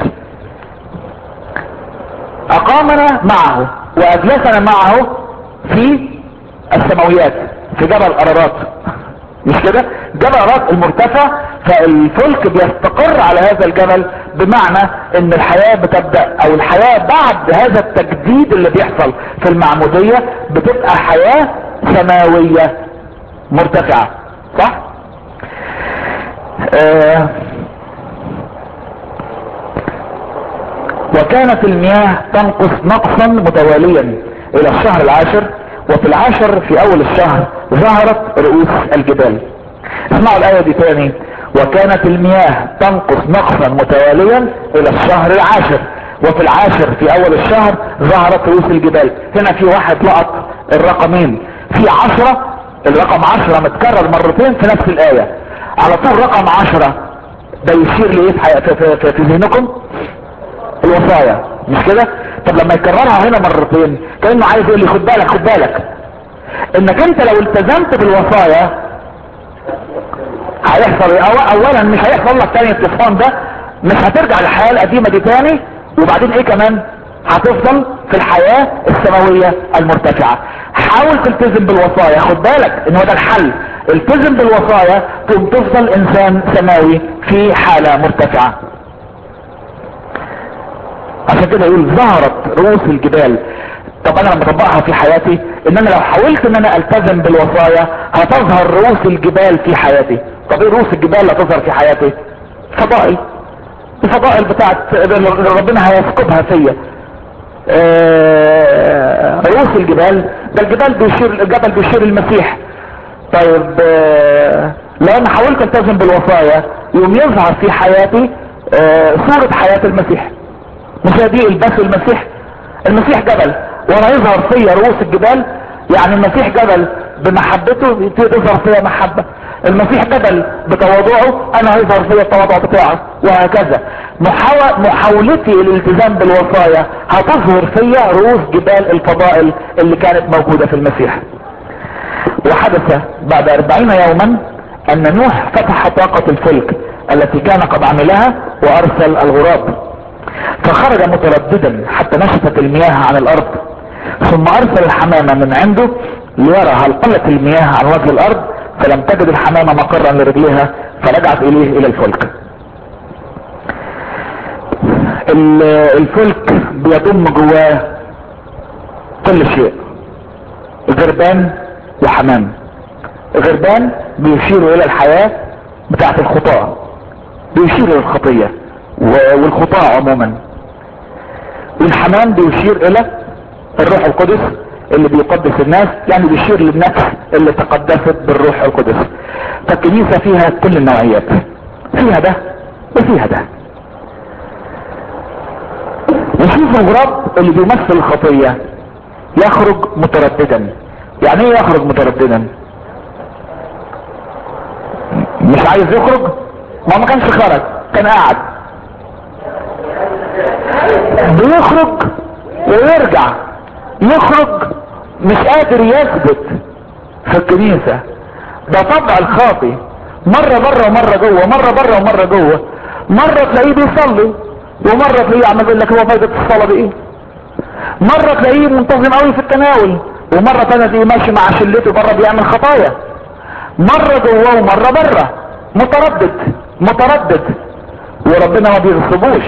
اقامنا معه واجلسنا معه في السماويات في جبل ارارات مش كده جبل ارارات المرتفع فالفلك بيستقر على هذا الجبل بمعنى ان الحياة بتبدأ او الحياة بعد هذا التجديد اللي بيحصل في المعمودية بتبقى حياة سماوية مرتفعة صح آه وكانت المياه تنقص نقصا متواليا الى الشهر العاشر وفي العاشر في اول الشهر ظهرت رؤوس الجبال اسمعوا الايه دي تاني وكانت المياه تنقص نقصا متواليا الى الشهر العاشر وفي العاشر في اول الشهر ظهرت رؤوس الجبال هنا في واحد لقط الرقمين في عشرة الرقم عشرة متكرر مرتين في نفس الاية على طول رقم عشرة ده يشير لايه في, في, في, في ذهنكم الوصايا مش كده طب لما يكررها هنا مرتين كانه عايز يقول لي خد بالك خد بالك انك انت لو التزمت بالوصايا هيحصل أو اولا مش هيحصل لك تاني الطوفان ده مش هترجع للحياة القديمة دي تاني وبعدين ايه كمان هتفضل في الحياة السماوية المرتفعة حاول تلتزم بالوصايا خد بالك ان هو ده الحل التزم بالوصايا ثم تفضل انسان سماوي في حالة مرتفعة عشان كده يقول ظهرت رؤوس الجبال طب انا لما اطبقها في حياتي ان انا لو حاولت ان انا التزم بالوصايا هتظهر رؤوس الجبال في حياتي طب ايه رؤوس الجبال اللي هتظهر في حياتي فضائل الفضائل بتاعت ربنا هيسكبها فيا آه، رؤوس الجبال ده الجبال بيشير الجبل بيشير المسيح طيب آه، لو انا حاولت التزم بالوصايا يوم يظهر في حياتي آه، صورة حياة المسيح مش دي البس المسيح المسيح جبل وانا يظهر فيا رؤوس الجبال يعني المسيح جبل بمحبته تظهر فيا محبة المسيح جبل بتواضعه انا هيظهر فيا التواضع بتاعه وهكذا محاولتي للالتزام بالوصايا هتظهر فيا رؤوس جبال الفضائل اللي كانت موجودة في المسيح وحدث بعد اربعين يوما ان نوح فتح طاقة الفلك التي كان قد عملها وارسل الغراب فخرج مترددا حتى نشفت المياه عن الارض ثم ارسل الحمامة من عنده ليرى هل قلت المياه عن وجه الارض فلم تجد الحمامة مقرا لرجلها فرجعت اليه الى الفلك الفلك بيضم جواه كل شيء غربان وحمام غربان بيشيروا الى الحياة بتاعت الخطاة بيشير الى الخطية والخطاة عموما والحمام بيشير الى الروح القدس اللي بيقدس الناس يعني بيشير للنفس اللي تقدست بالروح القدس فالكنيسة فيها كل النوعيات فيها ده وفيها ده وشوف الغراب اللي بيمثل الخطية يخرج مترددا يعني ايه يخرج مترددا مش عايز يخرج ما ما كانش خرج كان قاعد بيخرج ويرجع يخرج مش قادر يثبت في الكنيسة ده طبع الخاطي مرة بره ومرة جوه مرة بره ومرة جوه مرة تلاقيه بيصلي ومرة تلاقيه عمال يقول لك هو فايدة الصلاة بايه مرة تلاقيه منتظم قوي في التناول ومرة تانية تلاقيه ماشي مع شلته بره بيعمل خطايا مرة جوه ومرة بره متردد متردد وربنا ما بيغصبوش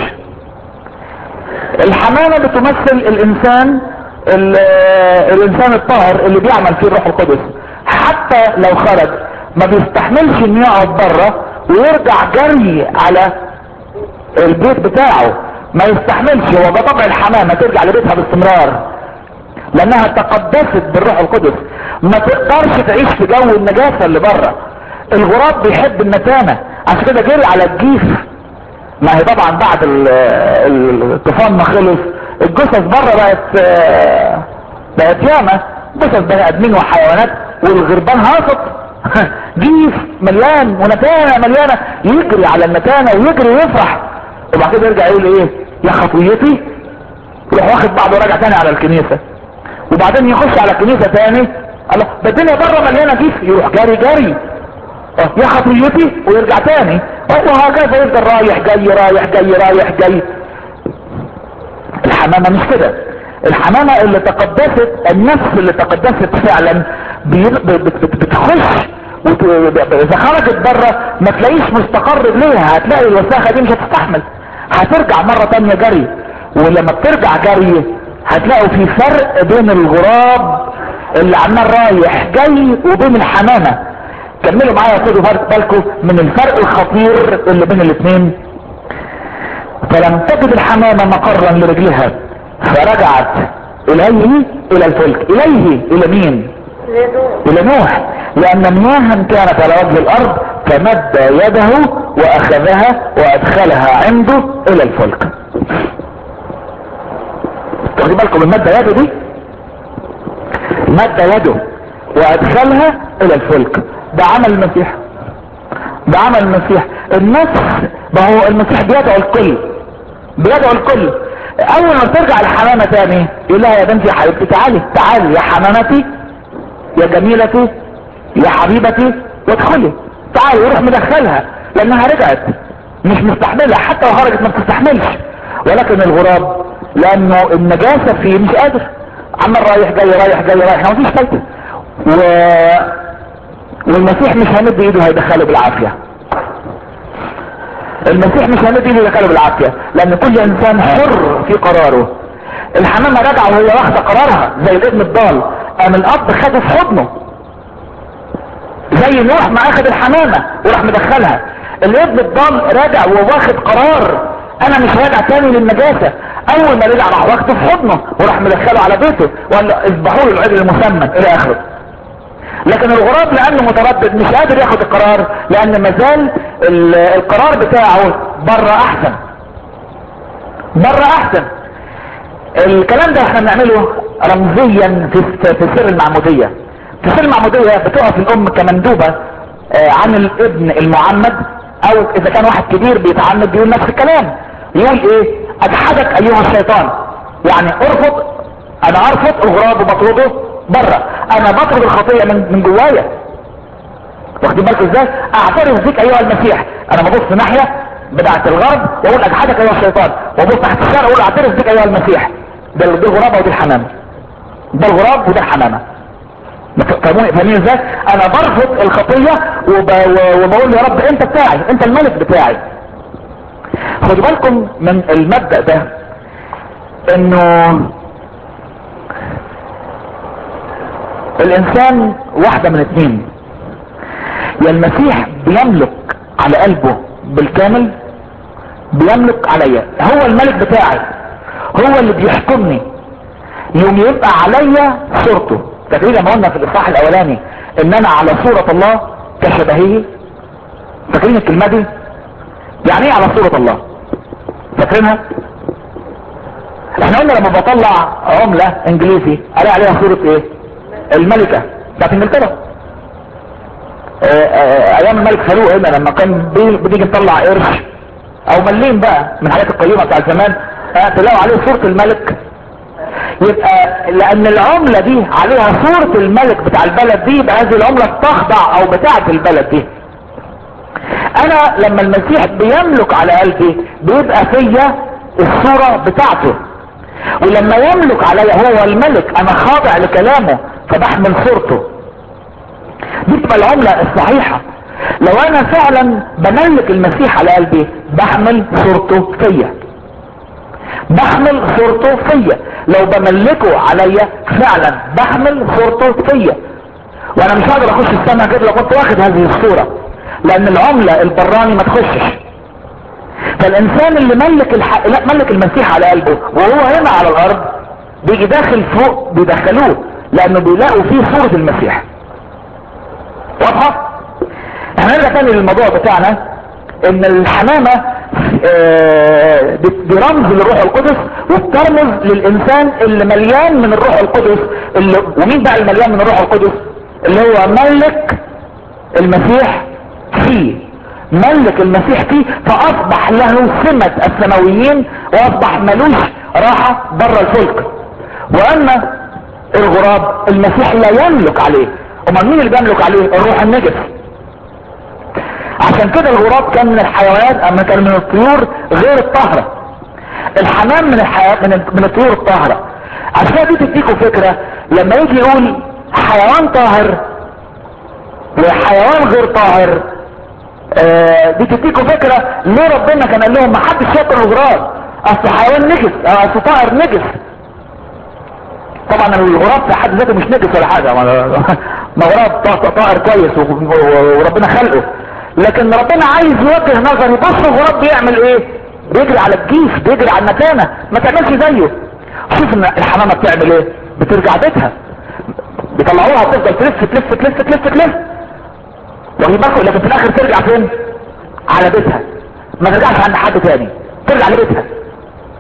الحمامة بتمثل الانسان الانسان الطاهر اللي بيعمل فيه الروح القدس حتى لو خرج ما بيستحملش انه يقعد بره ويرجع جري على البيت بتاعه ما يستحملش هو ده طبع الحمامة ترجع لبيتها باستمرار لانها تقدست بالروح القدس ما تقدرش تعيش في جو النجاسة اللي بره الغراب بيحب النتانة عشان كده جري على الجيف ما هي طبعا بعد الطوفان ما خلص الجثث بره بقت بقت ياما جثث بني ادمين وحيوانات والغربان هاصط جيف مليان ونتانة مليانة يجري على النتانة ويجري ويفرح وبعد كده يرجع يقول ايه يا خطويتي يروح واخد بعضه وراجع تاني على الكنيسة وبعدين يخش على الكنيسة تاني الله ده الدنيا بره مليانة جيف يروح جاري جاري يا خطيتي ويرجع تاني وهكذا يفضل رايح جاي رايح جاي رايح جاي الحمامة مش كده الحمامة اللي تقدست النفس اللي تقدست فعلا بتخش اذا خرجت بره ما تلاقيش مستقر ليها هتلاقي الوساخة دي مش هتستحمل هترجع مرة تانية جري ولما بترجع جري هتلاقوا في فرق بين الغراب اللي عمال رايح جاي وبين الحمامة كملوا معايا خدوا بالكم من الفرق الخطير اللي بين الاثنين فلم تجد الحمامة مقرا لرجلها فرجعت اليه الى الفلك اليه الى مين الى نوح لان مياها كانت على وجه الارض فمد يده واخذها وادخلها عنده الى الفلك واخدين بالكم المادة يده دي مادة يده وادخلها الى الفلك ده عمل المسيح ده عمل المسيح النفس ما هو المسيح بيدعو الكل بيدعو الكل اول ما ترجع الحمامة تاني يقول لها يا بنتي يا حبيبتي تعالي تعالي يا حمامتي يا جميلتي يا حبيبتي وادخلي تعالي يروح مدخلها لانها رجعت مش مستحملة حتى لو خرجت ما بتستحملش ولكن الغراب لانه النجاسة فيه مش قادر عمال رايح جاي رايح جاي رايح ما فيش فايدة و... والمسيح مش هيمد ايده هيدخله بالعافية المسيح مش هيمد ايده هيدخله بالعافية لان كل انسان حر في قراره الحمامة راجعة وهي واخدة قرارها زي الابن الضال قام الاب خده في حضنه زي نوح ما اخد الحمامة وراح مدخلها الابن الضال راجع وواخد قرار انا مش راجع تاني للنجاسة اول ما رجع راح واخده في حضنه وراح مدخله على بيته وقال له اذبحوا له العجل المسمن الى اخره لكن الغراب لانه متردد مش قادر ياخد القرار لان مازال القرار بتاعه بره احسن بره احسن الكلام ده احنا بنعمله رمزيا في في سر المعمودية في سر المعمودية بتقف الام كمندوبة اه عن الابن المعمد او اذا كان واحد كبير بيتعمد بيقول نفس الكلام يقول ايه اجحدك ايها الشيطان يعني ارفض انا ارفض الغراب وبطرده بره انا بطرد الخطية من, من جوايا واخدين بالكم ازاي اعترف بيك ايها المسيح انا ببص ناحية بتاعت الغرب واقول اجحدك ايها الشيطان وابص تحت الشارع اقول اعترف بيك ايها المسيح ده ده الغراب ودي الحمامة ده الغراب وده الحمامة فاهمين ازاي انا برفض الخطية وب... وبقول يا رب انت بتاعي انت الملك بتاعي خدوا بالكم من المبدأ ده انه الانسان واحدة من اتنين يا المسيح بيملك على قلبه بالكامل بيملك عليا هو الملك بتاعي هو اللي بيحكمني يوم يبقى عليا صورته فاكرين لما قلنا في الاصحاح الاولاني ان انا على صورة الله كشبهه فاكرين الكلمة دي يعني ايه على صورة الله فاكرينها احنا قلنا لما بطلع عملة انجليزي الاقي عليها صورة ايه الملكة بتاعت انجلترا ايام الملك فاروق هنا لما كان بنيجي نطلع قرش او مليم بقى من الحاجات القيمة بتاع زمان تلاقوا عليه صورة الملك يبقى لان العملة دي عليها صورة الملك بتاع البلد دي يبقى هذه العملة تخضع او بتاعت البلد دي انا لما المسيح بيملك على قلبي بيبقى فيا الصورة بتاعته ولما يملك عليا هو الملك انا خاضع لكلامه فبحمل صورته دي تبقى العملة الصحيحة لو انا فعلا بملك المسيح على قلبي بحمل صورته فيا بحمل صورته فيا لو بملكه عليا فعلا بحمل صورته فيا وانا مش هقدر اخش السماء غير لو كنت واخد هذه الصورة لان العملة البراني ما تخشش فالانسان اللي ملك الح... لا ملك المسيح على قلبه وهو هنا على الارض بيجي داخل فوق بيدخلوه لانه بيلاقوا فيه صورة المسيح واضحة احنا نرجع تاني للموضوع بتاعنا ان الحمامة اه دي رمز للروح القدس وبترمز للانسان اللي مليان من الروح القدس اللي ومين بقى المليان من الروح القدس اللي هو ملك المسيح فيه ملك المسيح فيه فاصبح له سمة السماويين واصبح ملوش راحة بره الفلك واما الغراب المسيح لا يملك عليه امال مين اللي بيملك عليه الروح النجس عشان كده الغراب كان من الحيوانات اما كان من الطيور غير الطاهرة الحمام من الحيوان من, من الطيور الطاهرة عشان دي تديكوا فكرة لما يجي يقول حيوان طاهر وحيوان غير طاهر آه دي تديكوا فكرة ليه ربنا كان قال لهم ما حدش ياكل الغراب اصل حيوان نجس اصل طائر نجس طبعا الغراب في حد ذاته مش نجس ولا حاجة ما غراب طائر كويس وربنا خلقه لكن ربنا عايز يوجه نظري بص الغراب بيعمل ايه بيجري على الجيش بيجري على المتانة ما تعملش زيه شوف ان الحمامة بتعمل ايه بترجع بيتها بيطلعوها تفضل تلف تلف تلف تلف تلف واخد بالكم لكن في الاخر ترجع فين على بيتها ما ترجعش عند حد تاني ترجع لبيتها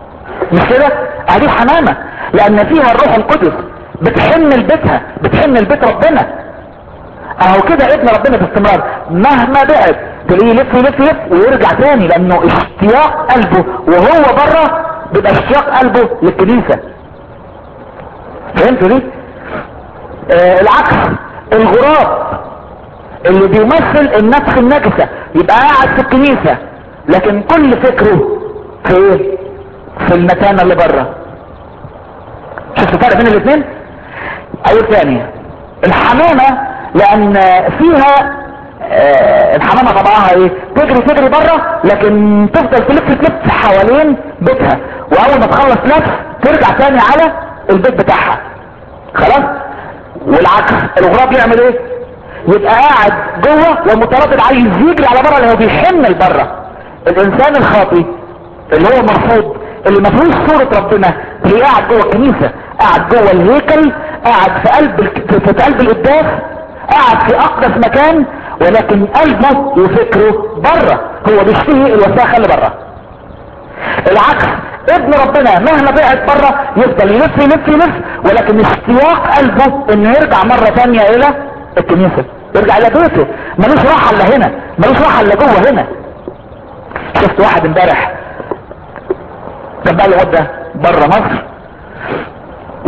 مش كده ادي حمامة لان فيها الروح القدس بتحن لبيتها بتحن لبيت ربنا اهو كده ابن ربنا باستمرار مهما بعد تلاقيه يلف يلف يلف ويرجع تاني لانه اشتياق قلبه وهو بره بيبقى اشتياق قلبه للكنيسة فهمتوا دي آه العكس الغراب اللي بيمثل النفس النجسة يبقى قاعد في الكنيسة لكن كل فكره في ايه في المكان اللي بره شفت الفرق بين الاثنين او ثانية الحمامة لان فيها آه الحمامة طبعها ايه تجري تجري بره لكن تفضل تلف تلف حوالين بيتها واول ما تخلص لف ترجع تاني على البيت بتاعها خلاص والعكس الغراب يعمل ايه يبقى قاعد جوه ومتردد عايز يجري على بره اللي هو بيحن لبره الانسان الخاطي اللي هو مرفوض اللي ما فيهوش صورة ربنا اللي قاعد جوه الكنيسة قاعد جوه الهيكل قاعد في قلب ال... في قلب القداس قاعد في اقدس مكان ولكن قلبه وفكره بره هو بيشتهي الوساخة اللي بره العكس ابن ربنا مهما بعد بره يفضل يلف يلف يلف ولكن اشتياق قلبه انه يرجع مرة تانية الى الكنيسة يرجع الى بيته ملوش راحة الا هنا ملوش راحة الا جوه هنا شفت واحد امبارح كان بقى مدة بره مصر و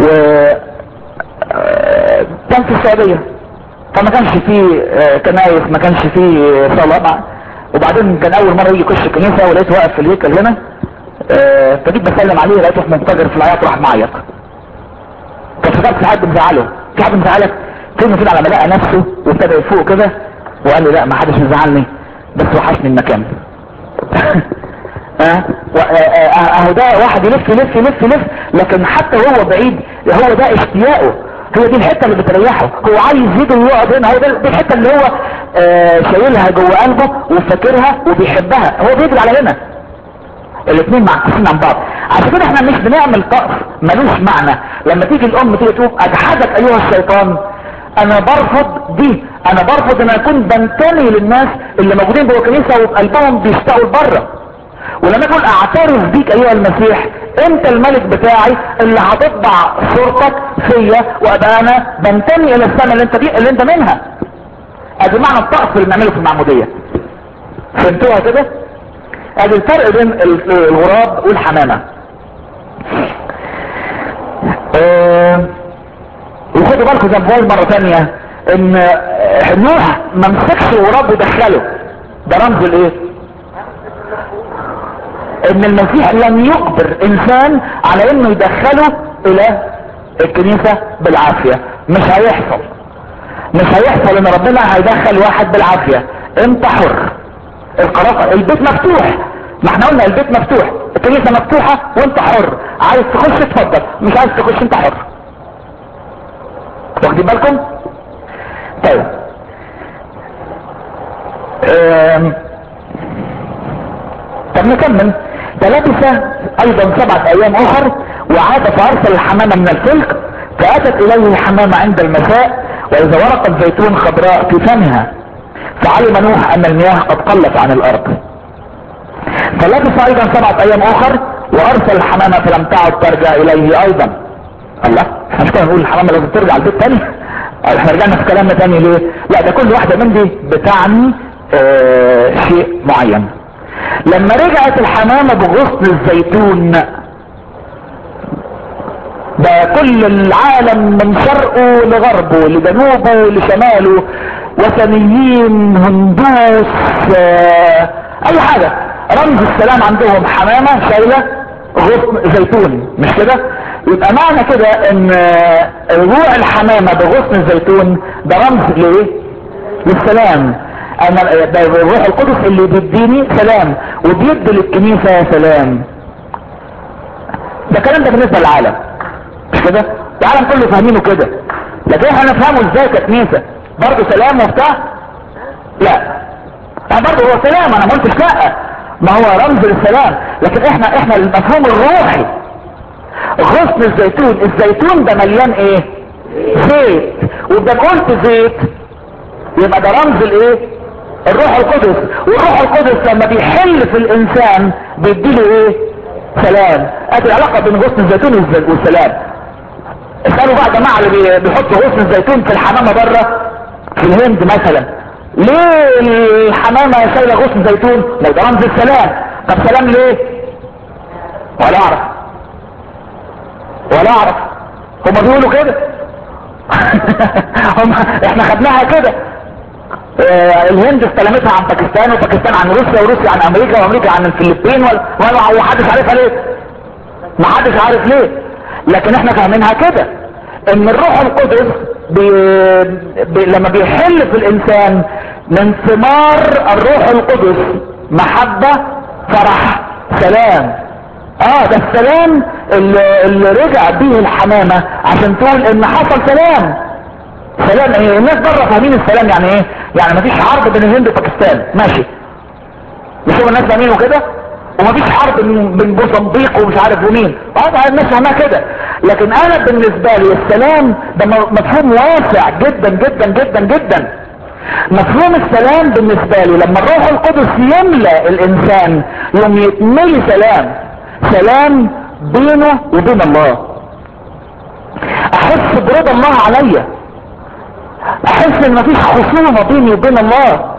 كان في السعودية فما كانش فيه كنايس ما كانش فيه صلاة وبعدين كان اول مرة يجي يخش الكنيسة ولقيته واقف في الهيكل هنا فجيت بسلم عليه لقيته منفجر في العياط راح معيط فافتكرت في حد مزعله في حد مزعلك كلمة كده على ما لقى نفسه وابتدى يفوق كده وقال لي لا ما حدش مزعلني بس وحشني المكان اهو ده واحد يلف يلف يلف يلف لكن حتى وهو بعيد هو ده اشتياقه هي دي الحتة اللي بتريحه هو عايز يجي ويقعد هنا هو دي الحتة اللي هو آه شايلها جوه قلبه وفاكرها وبيحبها هو بيجري على هنا الاثنين معكوسين عن بعض عشان كده احنا مش بنعمل طقس ملوش معنى لما تيجي الام تيجي تقول اجحدك ايها الشيطان انا برفض دي انا برفض ان اكون بنتمي للناس اللي موجودين جوه الكنيسه وفي قلبهم بيشتاقوا لبره ولما اقول اعترف بيك ايها المسيح انت الملك بتاعي اللي هتطبع صورتك فيا وابقى انا بنتمي الى السماء اللي انت دي اللي انت منها ادي معنى الطقس اللي بنعمله في المعموديه فهمتوها كده ادي الفرق بين الغراب والحمامه اه وخدوا بالكم زي ما بقول مره ثانيه ان نوح ما مسكش الغراب ودخله ده رمز الايه ان المسيح لم يجبر انسان على انه يدخله الى الكنيسة بالعافية مش هيحصل مش هيحصل ان ربنا هيدخل واحد بالعافية انت حر القرار البيت مفتوح ما احنا قلنا البيت مفتوح الكنيسة مفتوحة وانت حر عايز تخش اتفضل مش عايز تخش انت حر واخدين بالكم طيب ام... طب نكمل فلبث ايضا سبعة ايام اخر وعاد فارسل الحمامة من الفلك فاتت اليه الحمامة عند المساء واذا ورقت زيتون خضراء في فمها فعلم نوح ان المياه قد قلت عن الارض فلبث ايضا سبعة ايام اخر وارسل الحمامة فلم تعد ترجع اليه ايضا الله مش كده نقول الحمامة لازم ترجع البيت تاني احنا رجعنا في كلامنا تاني ليه لا ده كل واحدة من دي بتعني اه شيء معين لما رجعت الحمامة بغصن الزيتون ده كل العالم من شرقه لغربه لجنوبه لشماله وثنيين هندوس اه اي حاجة رمز السلام عندهم حمامة شايلة غصن زيتون مش كده يبقى معنى كده ان رجوع الحمامة بغصن الزيتون ده رمز لايه للسلام انا ده الروح القدس اللي بيديني سلام وبيدي للكنيسة سلام ده الكلام ده بالنسبة للعالم مش كده العالم كله فاهمينه كده لكن احنا نفهمه ازاي ككنيسة برضه سلام وبتاع لا برضه هو سلام انا ما قلتش لا ما هو رمز للسلام لكن احنا احنا المفهوم الروحي غصن الزيتون الزيتون ده مليان ايه زيت وده قلت زيت يبقى ده رمز الايه الروح القدس والروح القدس لما بيحل في الانسان بيديله ايه سلام ادي العلاقة بين غصن الزيتون والز- والسلام اسألوا بقى جماعة اللي بي- بيحطوا غصن الزيتون في الحمامة بره في الهند مثلا ليه الحمامة شايلة غصن زيتون لو ده رمز السلام طب سلام ليه ولا اعرف ولا اعرف هما بيقولوا كده هم احنا خدناها كده آه، الهند استلمتها عن باكستان وباكستان عن روسيا وروسيا عن امريكا وامريكا عن الفلبين وال- وال- ومحدش عارفها ليه ما حدش عارف ليه لكن احنا فاهمينها كده ان الروح القدس بي... بي... لما بيحل في الانسان من ثمار الروح القدس محبة فرح سلام اه ده السلام اللي, اللي رجع بيه الحمامة عشان تقول ان حصل سلام سلام ايه الناس بره فاهمين السلام يعني ايه يعني مفيش حرب بين الهند وباكستان ماشي مش هم الناس فاهمينه كده ومفيش حرب بين بين موزمبيق ومش عارف ومين اه الناس فاهمها كده لكن انا بالنسبه لي السلام ده م- مفهوم واسع جدا جدا جدا جدا مفهوم السلام بالنسبه لي لما الروح القدس يملا الانسان يوم يتملي سلام سلام بينه وبين الله احس برضا الله عليا احس ان مفيش خصومه بيني وبين الله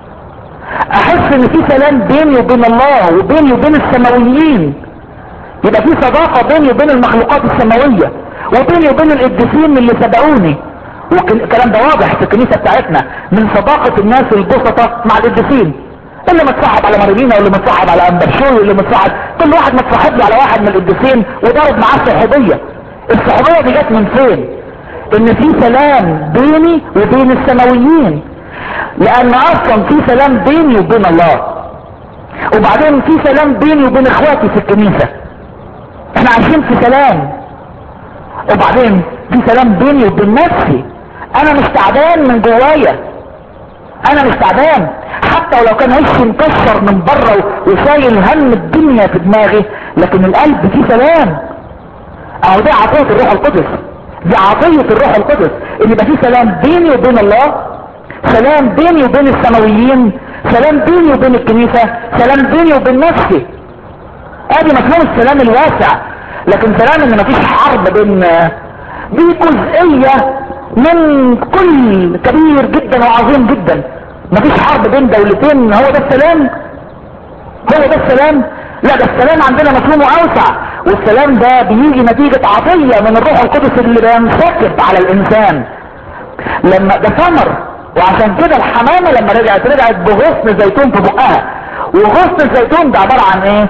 احس ان في سلام بيني وبين الله وبيني وبين السماويين يبقى في صداقة بيني وبين المخلوقات السماوية وبيني وبين القديسين اللي سبقوني والكلام ده واضح في الكنيسة بتاعتنا من صداقة الناس البسطة مع القديسين اللي متصاحب على مارينينا واللي متصاحب على امبرشوي واللي متصاحب كل واحد متصاحب له على واحد من القديسين وضرب معاه صحوبية الصحوبية دي جت من فين ان في سلام بيني وبين السماويين لان اصلا في سلام بيني وبين الله وبعدين في سلام بيني وبين اخواتي في الكنيسة احنا عايشين في سلام وبعدين في سلام بيني وبين نفسي انا مش تعبان من جوايا انا مش تعبان حتى ولو كان وشي مكسر من بره وشايل هم الدنيا في دماغي لكن القلب فيه سلام اهو دي عطية الروح القدس دي عطية الروح القدس ان يبقى فيه سلام بيني وبين الله سلام بيني وبين السماويين سلام بيني وبين الكنيسة سلام بيني وبين نفسي ادي مفهوم السلام الواسع لكن سلام ان مفيش حرب بين دي جزئية من كل كبير جدا وعظيم جدا مفيش حرب بين دولتين هو ده السلام هو ده السلام لا ده السلام عندنا مفهومه اوسع والسلام ده بيجي نتيجة عطية من الروح القدس اللي بينسكب على الانسان لما ده ثمر وعشان كده الحمامة لما رجعت رجعت بغصن زيتون في بقها وغصن الزيتون ده عبارة عن ايه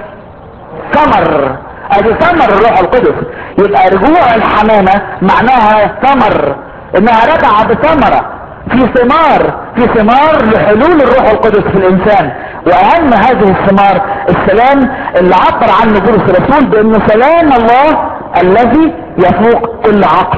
ثمر ادي ثمر الروح القدس يبقى رجوع الحمامة معناها ثمر انها رجع بثمرة في ثمار في ثمار لحلول الروح القدس في الانسان واهم هذه الثمار السلام اللي عبر عنه بولس الرسول بانه سلام الله الذي يفوق كل عقل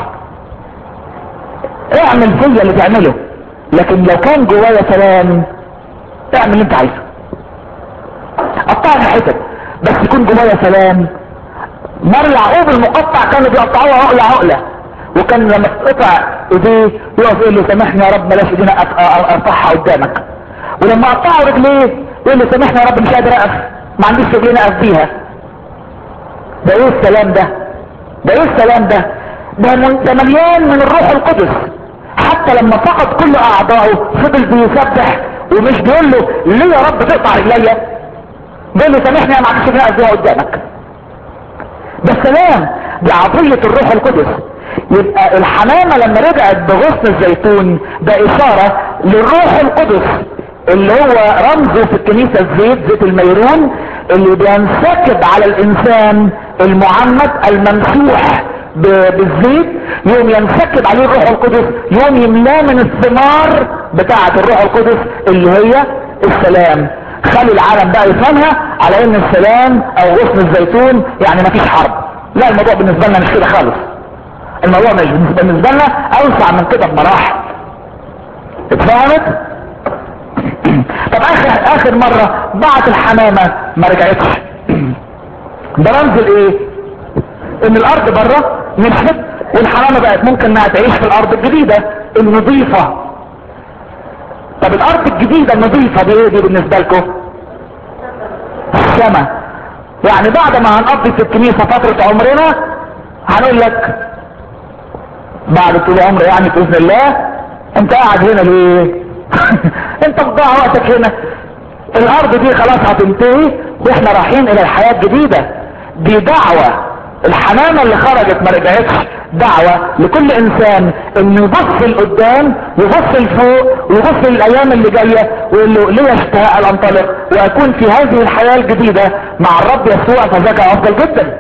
اعمل فيا اللي تعمله لكن لو كان جوايا سلام اعمل اللي انت عايزه قطعني حتت بس يكون جوايا سلام مر يعقوب المقطع كانوا بيقطعوها عقلة عقلة وكان لما تقطع ايديه يقف يقول له سامحني يا رب بلاش ايدينا ارفعها قدامك ولما قطعوا رجليه يقول له سامحني يا رب مش قادر اقف ما عنديش رجلين اقف بيها ده ايه السلام ده ده ايه السلام ده ده, من ده مليان من الروح القدس حتى لما فقد كل اعضائه فضل بيسبح ومش بيقول له ليه يا رب تقطع رجليا بيقول له سامحني انا ما عنديش رجلين اقف بيها قدامك ده السلام دي عطية الروح القدس يبقى الحمامة لما رجعت بغصن الزيتون ده اشارة للروح القدس اللي هو رمزه في الكنيسة الزيت زيت الميرون اللي بينسكب على الانسان المعمد الممسوح بالزيت يوم ينسكب عليه الروح القدس يوم يملاه من الثمار بتاعة الروح القدس اللي هي السلام خلي العالم بقى يفهمها على ان السلام او غصن الزيتون يعني مفيش حرب لا الموضوع بالنسبة لنا مش كده خالص الموضوع مش بالنسبة لنا اوسع من كده بمراحل اتفهمت طب اخر اخر مرة بعت الحمامة ما رجعتش ده رمز الايه ان الارض بره نشفت والحمامة بقت ممكن انها تعيش في الارض الجديدة النظيفة طب الارض الجديدة النظيفة دي ايه دي بالنسبة لكم السماء يعني بعد ما هنقضي في الكنيسة فترة عمرنا هنقول لك بعد طول عمر يعني بإذن الله انت قاعد هنا ليه انت بتضيع وقتك هنا الارض دي خلاص هتنتهي واحنا رايحين الى الحياة الجديدة دي دعوة الحمامة اللي خرجت ما رجعتش دعوة لكل انسان انه يبص لقدام يبص لفوق ويبص للايام اللي جاية ويقول له ليه اشتهاء ان انطلق واكون في هذه الحياة الجديدة مع الرب يسوع فذاك افضل جدا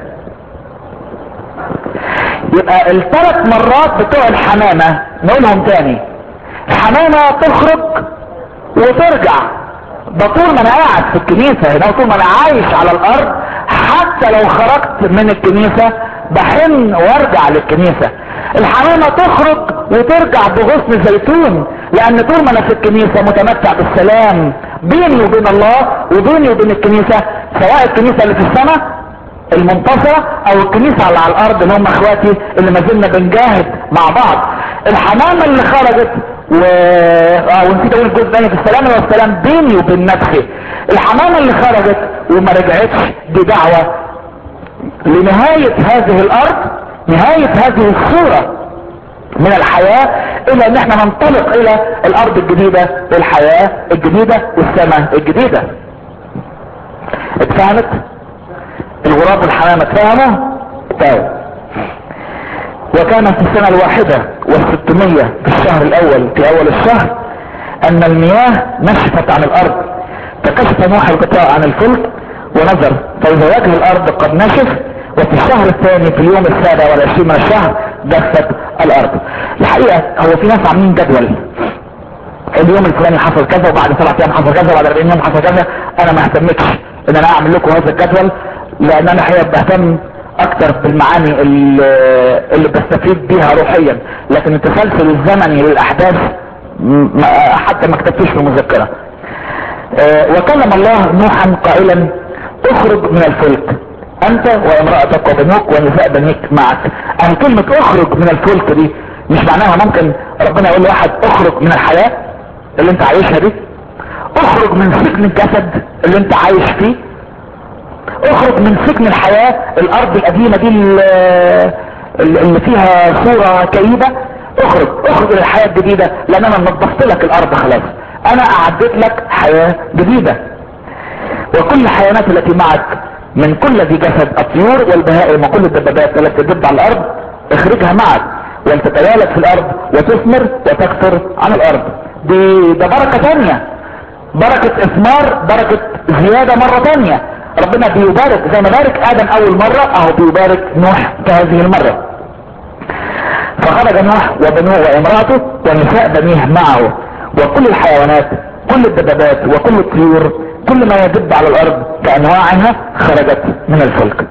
يبقى الثلاث مرات بتوع الحمامة نقولهم تاني الحمامة تخرج وترجع ده طول ما انا قاعد في الكنيسة هنا طول ما انا عايش على الارض حتى لو خرجت من الكنيسة بحن وارجع للكنيسة الحمامة تخرج وترجع بغصن زيتون لان طول ما انا في الكنيسة متمتع بالسلام بيني وبين الله وبيني وبين الكنيسة سواء الكنيسة اللي في السماء المنتصرة او الكنيسة اللي على الارض اللي هم اخواتي اللي ما زلنا بنجاهد مع بعض الحمامة اللي خرجت و... اه ونسيت اقول الجزء الثاني في السلام والسلام بيني وبين نفسي الحمامة اللي خرجت وما رجعتش دي دعوة لنهاية هذه الارض نهاية هذه الصورة من الحياة الى ان احنا ننطلق الى الارض الجديدة الحياة الجديدة والسماء الجديدة اتفهمت الغراب والحمامة اتفهموا طيب وكان في السنة الواحدة والستمية في الشهر الاول في اول الشهر ان المياه نشفت عن الارض فكشف نوح القطاع عن الفلك ونظر فاذا وجه الارض قد نشف وفي الشهر الثاني في اليوم السابع والعشرين من الشهر جفت الارض الحقيقة هو في ناس عاملين جدول اليوم الفلاني حصل كذا وبعد سبعة ايام حصل كذا وبعد 40 يوم حصل كذا انا ما اهتمتش ان انا اعمل لكم هذا الجدول لان انا الحقيقة بهتم اكتر بالمعاني اللي, اللي بستفيد بيها روحيا لكن التسلسل الزمني للاحداث حتى ما كتبتوش في المذكرة أه وكلم الله نوحا قائلا اخرج من الفلك انت وامرأتك وبنوك ونساء بنيك معك اهي كلمة اخرج من الفلك دي مش معناها ممكن ربنا يقول لواحد اخرج من الحياة اللي انت عايشها دي اخرج من سجن الجسد اللي انت عايش فيه اخرج من سجن الحياة الارض القديمة دي اللي فيها صورة كئيبة اخرج اخرج الى الحياة الجديدة لان انا نظفت لك الارض خلاص انا اعدت لك حياة جديدة وكل الحيوانات التي معك من كل ذي جسد الطيور والبهائم وكل الدبابات التي تدب على الارض اخرجها معك ولتتوالد في الارض وتثمر وتكثر على الارض دي ده بركة تانية بركة اثمار بركة زيادة مرة تانية ربنا بيبارك زي ما بارك ادم اول مرة اهو بيبارك نوح في هذه المرة فخرج نوح وبنوه وامراته ونساء بنيه معه وكل الحيوانات كل الدبابات وكل الطيور كل ما يدب على الارض بانواعها خرجت من الفلك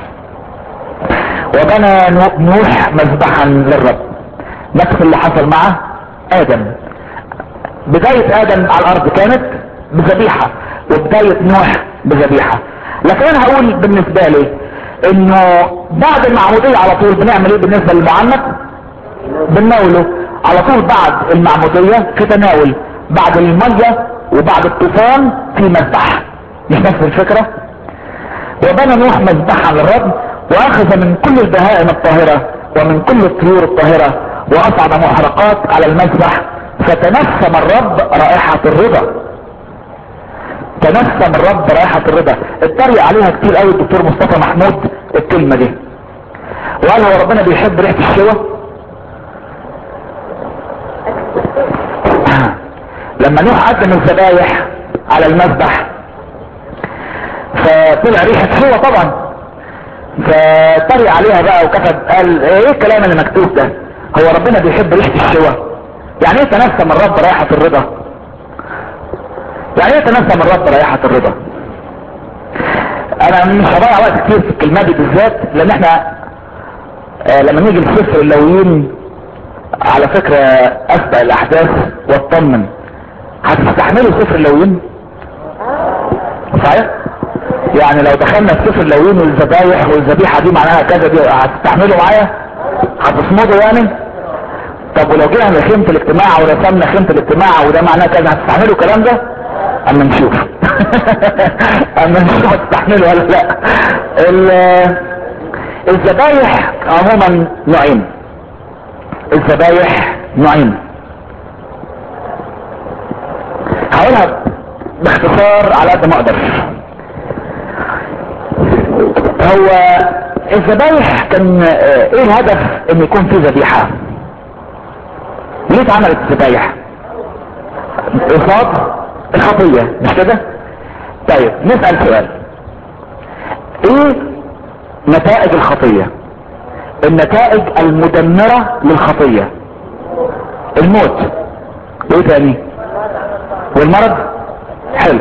وبنى نوح مذبحا للرب نفس اللي حصل مع ادم بداية ادم على الارض كانت بذبيحة وبداية نوح بذبيحة لكن انا هقول بالنسبة لي انه بعد المعمودية على طول بنعمل ايه بالنسبة للمعمد بنناوله على طول بعد المعمودية في تناول بعد المية وبعد الطوفان في مذبح مش نفس الفكرة وبنى نوح مذبحا للرب واخذ من كل البهائم الطاهرة ومن كل الطيور الطاهرة واصعد محرقات على المذبح فتنسم الرب رائحة الرضا تنسم الرب رائحة الرضا اتريق عليها كتير قوي الدكتور مصطفى محمود الكلمة دي وقال هو ربنا بيحب ريحة الشوى لما نوح قدم الذبايح على المذبح فطلع ريحة شوى طبعا فطري عليها بقى وكتب قال ايه الكلام اللي مكتوب ده هو ربنا بيحب ريحة الشوى يعني ايه تنسم الرب رائحة الرضا يعني ايه تنسم الرب رائحة الرضا انا مش هضيع وقت كتير في الكلمة دي بالذات لان احنا آه لما نيجي لسفر اللويين على فكرة اسبق الاحداث واطمن هتستحملوا سفر اللويين صحيح يعني لو دخلنا في سفر اللويين والذبايح والذبيحة دي معناها كذا دي هتستحملوا معايا هتصمدوا يعني طب ولو جينا لخيمة الاجتماع ورسمنا خيمة الاجتماع وده معناه كذا هتستحملوا الكلام ده اما نشوف اما نشوف هتستحمله ولا لا الذبايح عموما نوعين الذبايح نوعين هقولها باختصار على قد ما اقدر هو الذبايح كان ايه الهدف ان يكون في ذبيحة ليه اتعملت الذبايح اصاب الخطية مش كده طيب نسأل سؤال ايه نتائج الخطية النتائج المدمرة للخطية الموت وايه تاني والمرض حلو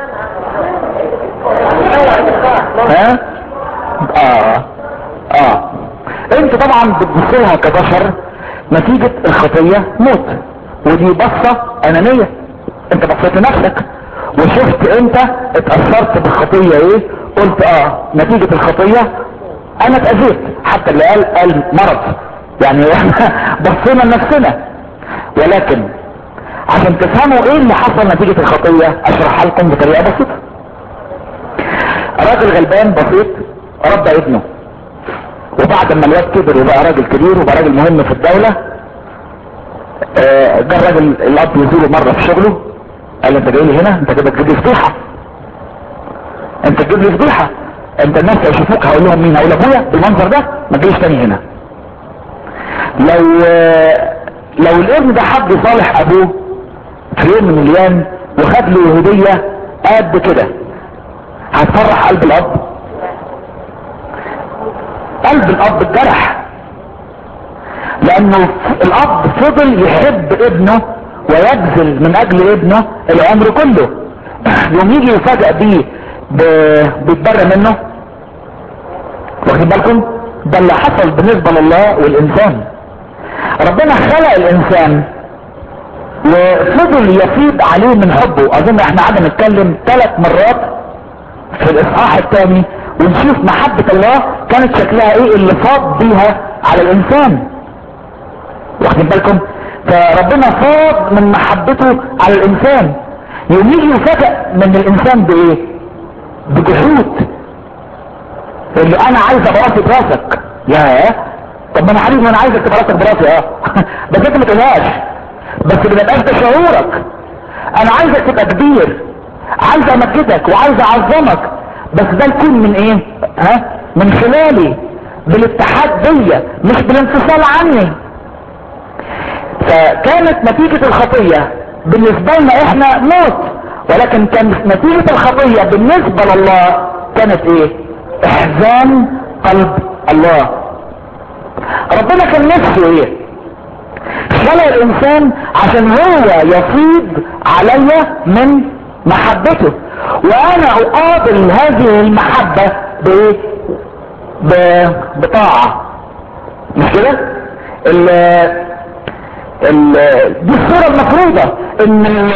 ها اه اه انت طبعا بتبص لها كبشر نتيجة الخطية موت ودي بصة انانية انت بصيت لنفسك وشفت انت اتأثرت بالخطية ايه قلت اه نتيجة الخطية انا اتأذيت حتى اللي قال قال مرض يعني احنا بصينا لنفسنا ولكن عشان تفهموا ايه اللي حصل نتيجة الخطية اشرحها لكم بطريقة بسيطة راجل غلبان بسيط ربى ابنه وبعد ما الواد كبر وبقى راجل كبير وبقى راجل مهم في الدولة آه، جه الراجل الاب يزوره مرة في شغله قال له انت جاي لي هنا انت كده تجيب لي فضيحة انت تجيب لي فضيحة انت الناس لو يشوفوك هقول لهم مين هقول ابويا بالمنظر ده ما تجيش تاني هنا لو آه، لو الابن ده حب يصالح ابوه في يوم من الايام وخد له هدية قد كده هتفرح قلب الاب قلب الاب اتجرح لانه الاب فضل يحب ابنه ويبذل من اجل ابنه العمر كله يوم يجي يفاجئ بيه ب- بيتبرى منه واخدين بالكم ده اللي حصل بالنسبة لله والانسان ربنا خلق الانسان وفضل يفيض عليه من حبه اظن احنا قعدنا نتكلم ثلاث مرات في الاصحاح الثاني ونشوف محبة الله كانت شكلها ايه اللي فاض بيها على الانسان واخدين بالكم فربنا فاض من محبته على الانسان يوم يجي يفاجئ من الانسان بايه بجحود اللي انا عايز ابقى راسي براسك يا طب ما انا عارف ما انا عايزك تبقى راسك براسي اه بس انت ما تقولهاش بس ما يبقاش ده شعورك انا عايزك تبقى كبير عايز امجدك وعايز اعظمك بس ده يكون من ايه ها من خلالي بالاتحاد بيا مش بالانفصال عني فكانت نتيجة الخطية بالنسبة لنا احنا موت ولكن كانت نتيجة الخطية بالنسبة لله كانت ايه احزان قلب الله ربنا كان نفسه ايه خلق الانسان عشان هو يفيض علي من محبته وانا اقابل هذه المحبة بايه ب- بطاعة مش كده ال ال دي الصورة المفروضة ان ال-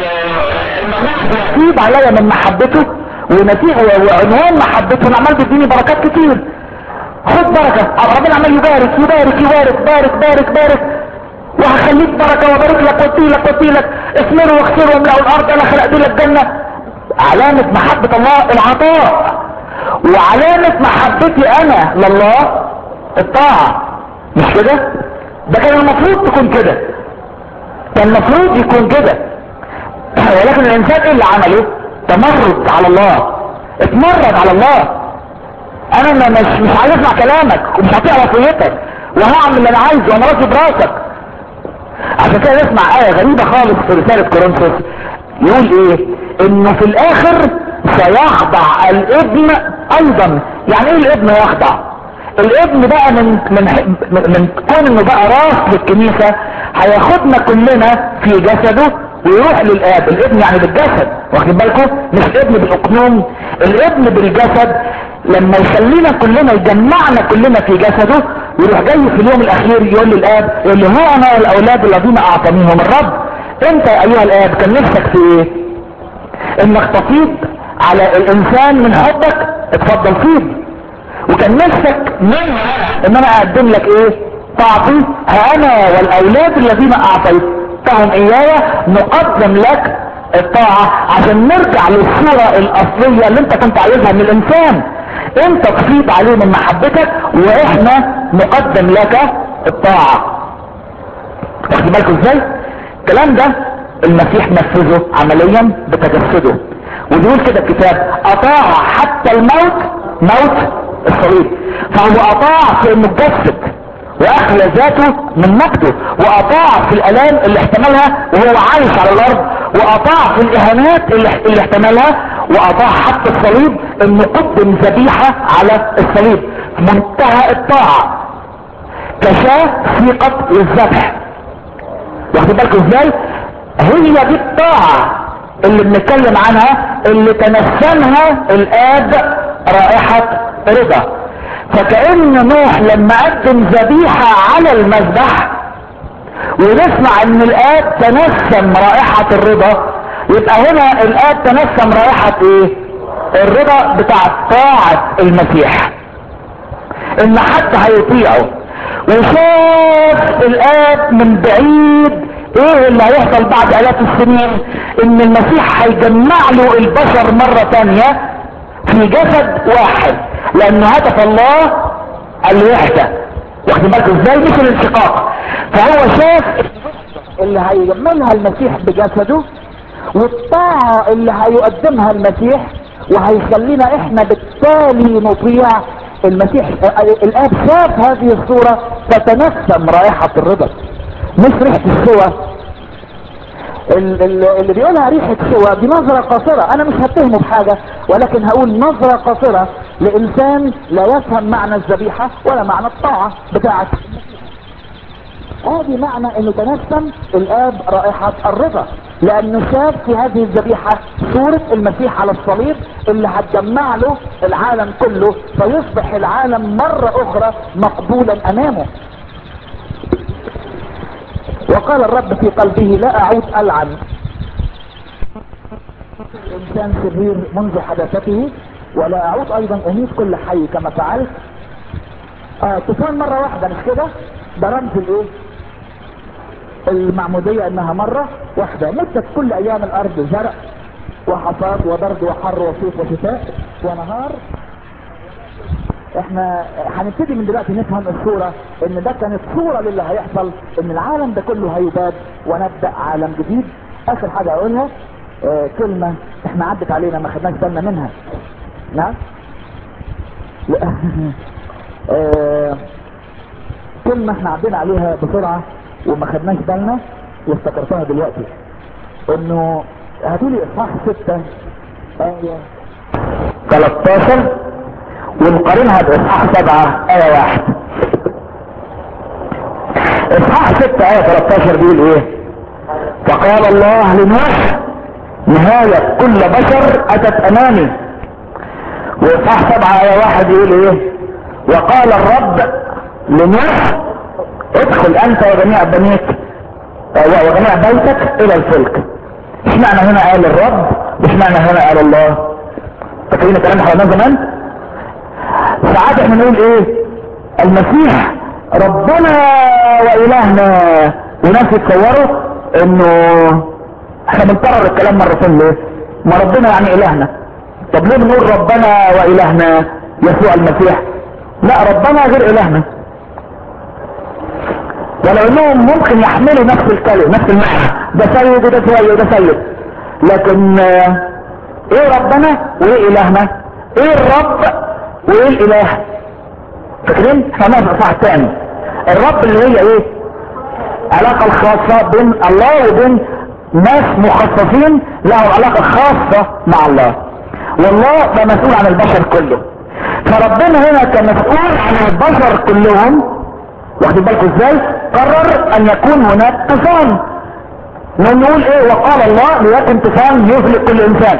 يفيض عليا من محبته ونتيجة وعنوان محبته انا عمال بيديني بركات كتير خد بركة ربنا عمال يبارك يبارك يبارك بارك بارك بارك وهخليك بركة وبارك لك وادي لك وادي لك اثمروا واخسروا واملأوا الارض انا خلقت لك جنة علامة محبة الله العطاء وعلامة محبتي انا لله الطاعة مش كده ده كان المفروض تكون كده كان المفروض يكون كده ولكن الانسان ايه اللي عمله تمرد على الله اتمرد على الله انا ما- مش مش عايز اسمع كلامك ومش هطيع وصيتك وهعمل اللي انا عايزه وانا راسي براسك عشان كده نسمع آية غريبة خالص في رسالة كورنثوس يقول ايه انه في الاخر سيخضع الابن ايضا يعني ايه الابن يخضع الابن بقى من من من كون انه بقى راس للكنيسة هياخدنا كلنا في جسده ويروح للاب الابن يعني بالجسد واخدين بالكم مش الابن بالاقنوم الابن بالجسد لما يخلينا كلنا يجمعنا كلنا في جسده ويروح جاي في اليوم الاخير يقول للاب يقول له هو انا الاولاد الذين اعطانيهم الرب انت ايها الاب كان نفسك في ايه انك تفيض على الانسان من حبك اتفضل فيض وكان نفسك مني ان انا اقدم لك ايه تعطي ها انا والاولاد الذين اعطيتهم اياي نقدم لك الطاعة عشان نرجع للصورة الاصلية اللي انت كنت عايزها من الانسان انت تفيض عليه من محبتك واحنا نقدم لك الطاعة واخد بالكم ازاي الكلام ده المسيح نفذه عمليا بتجسده وبيقول كده الكتاب اطاع حتى الموت موت الصليب فهو اطاع في انه اتجسد واخلى ذاته من مجده واطاع في الالام اللي احتملها وهو عايش على الارض واطاع في الاهانات اللي, اللي احتملها واطاع حتى الصليب انه قدم ذبيحة على الصليب منتهى الطاعة كشاة سيقت للذبح واخد بالكم ازاي هي دي الطاعة اللي بنتكلم عنها اللي تنسمها الاب رائحة رضا فكأن نوح لما قدم ذبيحة على المذبح ونسمع ان الاب تنسم رائحة الرضا يبقى هنا الاب تنسم رائحة ايه الرضا بتاع طاعة المسيح ان حد هيطيعه وشاف الاب من بعيد ايه اللي هيحصل بعد الاف السنين ان المسيح هيجمع له البشر مرة تانية في جسد واحد لان هدف الله الوحدة واخد بالكم ازاي مش الانشقاق فهو شاف اللي هيجملها المسيح بجسده والطاعة اللي هيقدمها المسيح وهيخلينا احنا بالتالي نطيع المسيح الاب شاف هذه الصورة فتنسم رائحة الرضا مش ريحة السوى اللي بيقولها ريحة سوى دي نظرة قاصرة انا مش هتهمه بحاجة ولكن هقول نظرة قاصرة لانسان لا يفهم معنى الذبيحة ولا معنى الطاعة بتاعت ادي معنى انه تنسم الاب رائحة الرضا لانه شاف في هذه الذبيحة صورة المسيح على الصليب اللي هتجمع له العالم كله فيصبح العالم مرة اخرى مقبولا امامه وقال الرب في قلبه لا اعود العن انسان شرير منذ حدثته ولا اعود ايضا اميت كل حي كما فعلت آه طوفان مرة واحدة مش كده ده رمز الايه المعمودية انها مرة واحدة مدت كل ايام الارض زرع وحصاد وبرد وحر وصيف وشتاء ونهار احنا هنبتدي من دلوقتي نفهم الصورة ان ده كانت صورة للي هيحصل ان العالم ده كله هيباد ونبدأ عالم جديد اخر حاجة اقولها اه كلمة احنا عدت علينا ما خدناش بالنا منها نعم اه كلمة احنا عدينا عليها بسرعة وما خدناش بالنا وافتكرتها دلوقتي انه هاتولي اصحاح ستة ايه 13 ونقارنها باصحاح سبعة ايه واحد اصحاح ستة ايه 13 بيقول ايه فقال الله لنوح نهاية كل بشر اتت امامي واصحاح سبعة ايه واحد يقول ايه وقال الرب لنوح ادخل انت وجميع بنيك وجميع بيتك الى الفلك اشمعنى هنا قال الرب واشمعنى هنا قال الله فاكرين الكلام ده حوالينا زمان ساعات احنا نقول ايه المسيح ربنا والهنا وناس يتصوروا انه احنا بنكرر الكلام مرتين ليه ما ربنا يعني الهنا طب ليه بنقول ربنا والهنا يسوع المسيح لا ربنا غير الهنا ولو انهم ممكن يحملوا نفس الكلمة نفس المعنى ده سيد وده سيد وده سيد لكن ايه ربنا وايه الهنا ايه الرب وايه الاله فاكرين احنا نقف اصحاح تاني الرب اللي هي ايه علاقة الخاصة بين الله وبين ناس مخصصين لهم علاقة خاصة مع الله والله ده مسؤول عن البشر كله فربنا هنا كمسؤول عن البشر كلهم واخدين بالكم ازاي قرر ان يكون هناك طوفان نقول ايه وقال الله ليكن طوفان يهلك كل انسان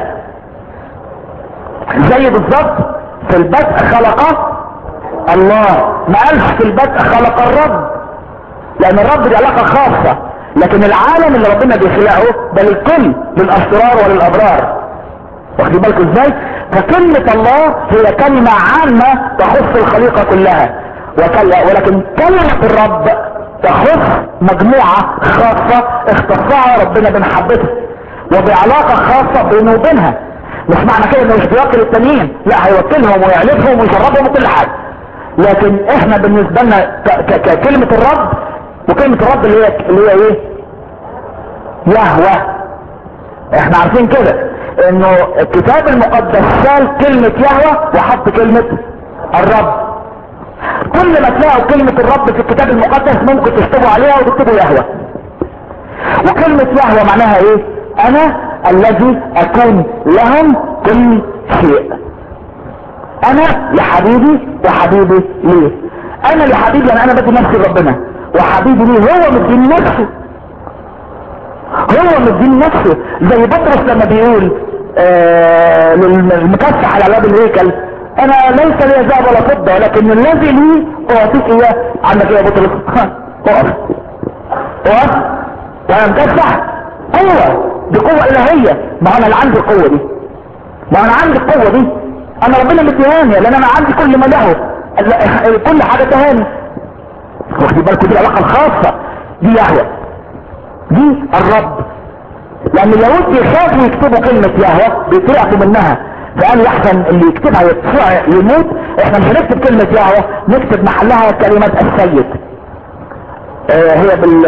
زي بالظبط في البدء خلق الله ما قالش في البدء خلق الرب لان الرب دي علاقة خاصة لكن العالم اللي ربنا بيخلقه ده للكل للاشرار وللابرار واخدين بالكم ازاي فكلمة الله هي كلمة عامة تخص الخليقة كلها ولكن كلمة الرب تخص مجموعة خاصة اختصها ربنا بمحبته وبعلاقة خاصة بينه وبينها مش معنى كده انه مش بيوكل التانيين لا هيوكلهم ويعلفهم ويشربهم وكل حاجة لكن احنا بالنسبة لنا ك- ك- ككلمة الرب وكلمة الرب اللي هي اللي هي ايه يهوى احنا عارفين كده انه الكتاب المقدس شال كلمة يهوى وحط كلمة الرب كل ما تلاقوا كلمة الرب في الكتاب المقدس ممكن تكتبوا عليها وتكتبوا يهوى وكلمة يهوى معناها ايه انا الذي اكون لهم كل شيء انا لحبيبي وحبيبي ليه انا لحبيبي يعني انا بدي نفسي لربنا وحبيبي ليه هو مديني نفسه هو مدين نفسه زي بطرس لما بيقول آه للمكسح على باب الهيكل انا ليس لي ذهب ولا فضه ولكن الذي لي اعطيك اياه عندك ايه يا بطرس ها، اقف اقف وانا مكسح قوه دي قوه الهيه ما انا اللي عندي القوه دي ما انا عندي القوه دي انا ربنا مديهاني لان انا عندي كل ما له ال- كل حاجه تهاني واخدين بالكم دي العلاقه الخاصه دي يهوى دي الرب لان اليهود بيخافوا يكتبوا كلمة يهوى بيترعبوا منها فقال يحسن اللي يكتبها يدفع يموت احنا مش هنكتب كلمة يهوى نكتب محلها كلمة السيد آه هي بال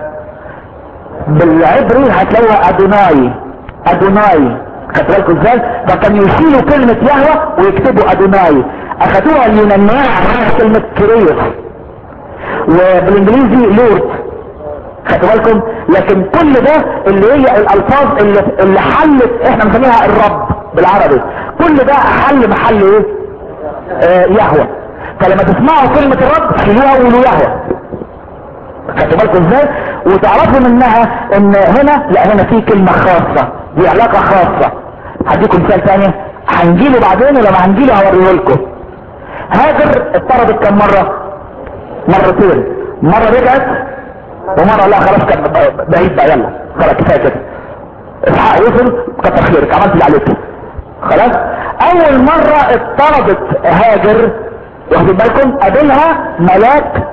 بالعبري هتلاقوها ادوناي ادوناي خدت بالكم ازاي فكان يشيلوا كلمة يهوى ويكتبوا ادوناي اخدوها اليونانيين على كلمة كريس وبالانجليزي لورد خدوا بالكم لكن كل ده اللي هي الالفاظ اللي, اللي حلت احنا بنسميها الرب بالعربي كل ده حل محل ايه آه يهوى فلما تسمعوا كلمة الرب شيلوها وقولوا يهوى خدوا بالكم ازاي وتعرفوا منها ان هنا لا هنا في كلمة خاصة دي علاقة خاصة هديكم مثال تاني هنجيله بعدين ولما هنجيله هوريه لكم هاجر اتطردت كم مرة مرتين مرة رجعت ومرة لا خلاص كان بعيد بقى يلا خلاص كفاية كده اسحاق وصل كتر خيرك عملت اللي عليك خلاص اول مرة اضطردت هاجر واخدين بالكم قابلها ملاك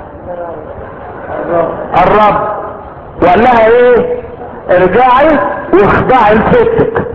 الرب وقال لها ايه ارجعي واخضعي لستك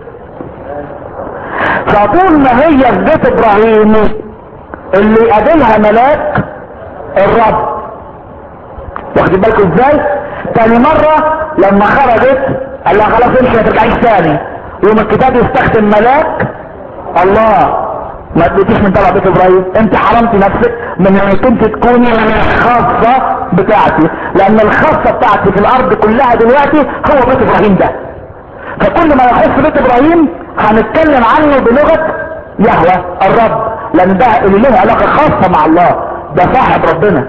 فطول ما هي في بيت ابراهيم اللي قابلها ملاك الرب واخدين بالكم ازاي تاني مرة لما خرجت قال لها خلاص امشي ما ترجعيش تاني يوم الكتاب يستخدم ملاك الله ما تبقيش من تبع بيت ابراهيم انت حرمتي نفسك من انك انت تكوني الخاصة بتاعتي لان الخاصة بتاعتي في الارض كلها دلوقتي هو بيت ابراهيم ده فكل ما يخص بيت ابراهيم هنتكلم عنه بلغة يهوى الرب لان ده اللي له علاقة خاصة مع الله ده صاحب ربنا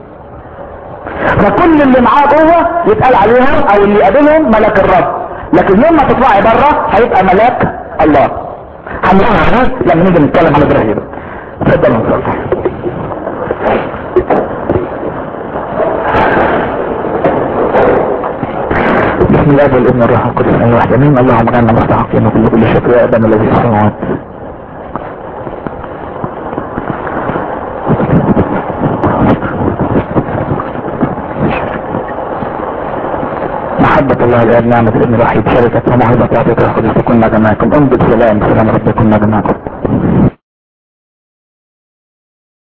فكل اللي معاه جوه يتقال عليهم او اللي يقابلهم ملاك الرب لكن يوم ما تطلعي بره هيبقى ملاك الله هنروح لما نيجي نتكلم عن ابراهيم اتفضل نصلي بسم الله والابن الروح القدس اي واحد امين اللهم اجعلنا مستحقين وكل كل شكر يا ابانا الذي في السماوات محبة الله الآب نعمة الابن الوحيد شركة وموهبة وعطية القدس تكون مع جماعكم انبت سلام سلام رب يكون مع جماعكم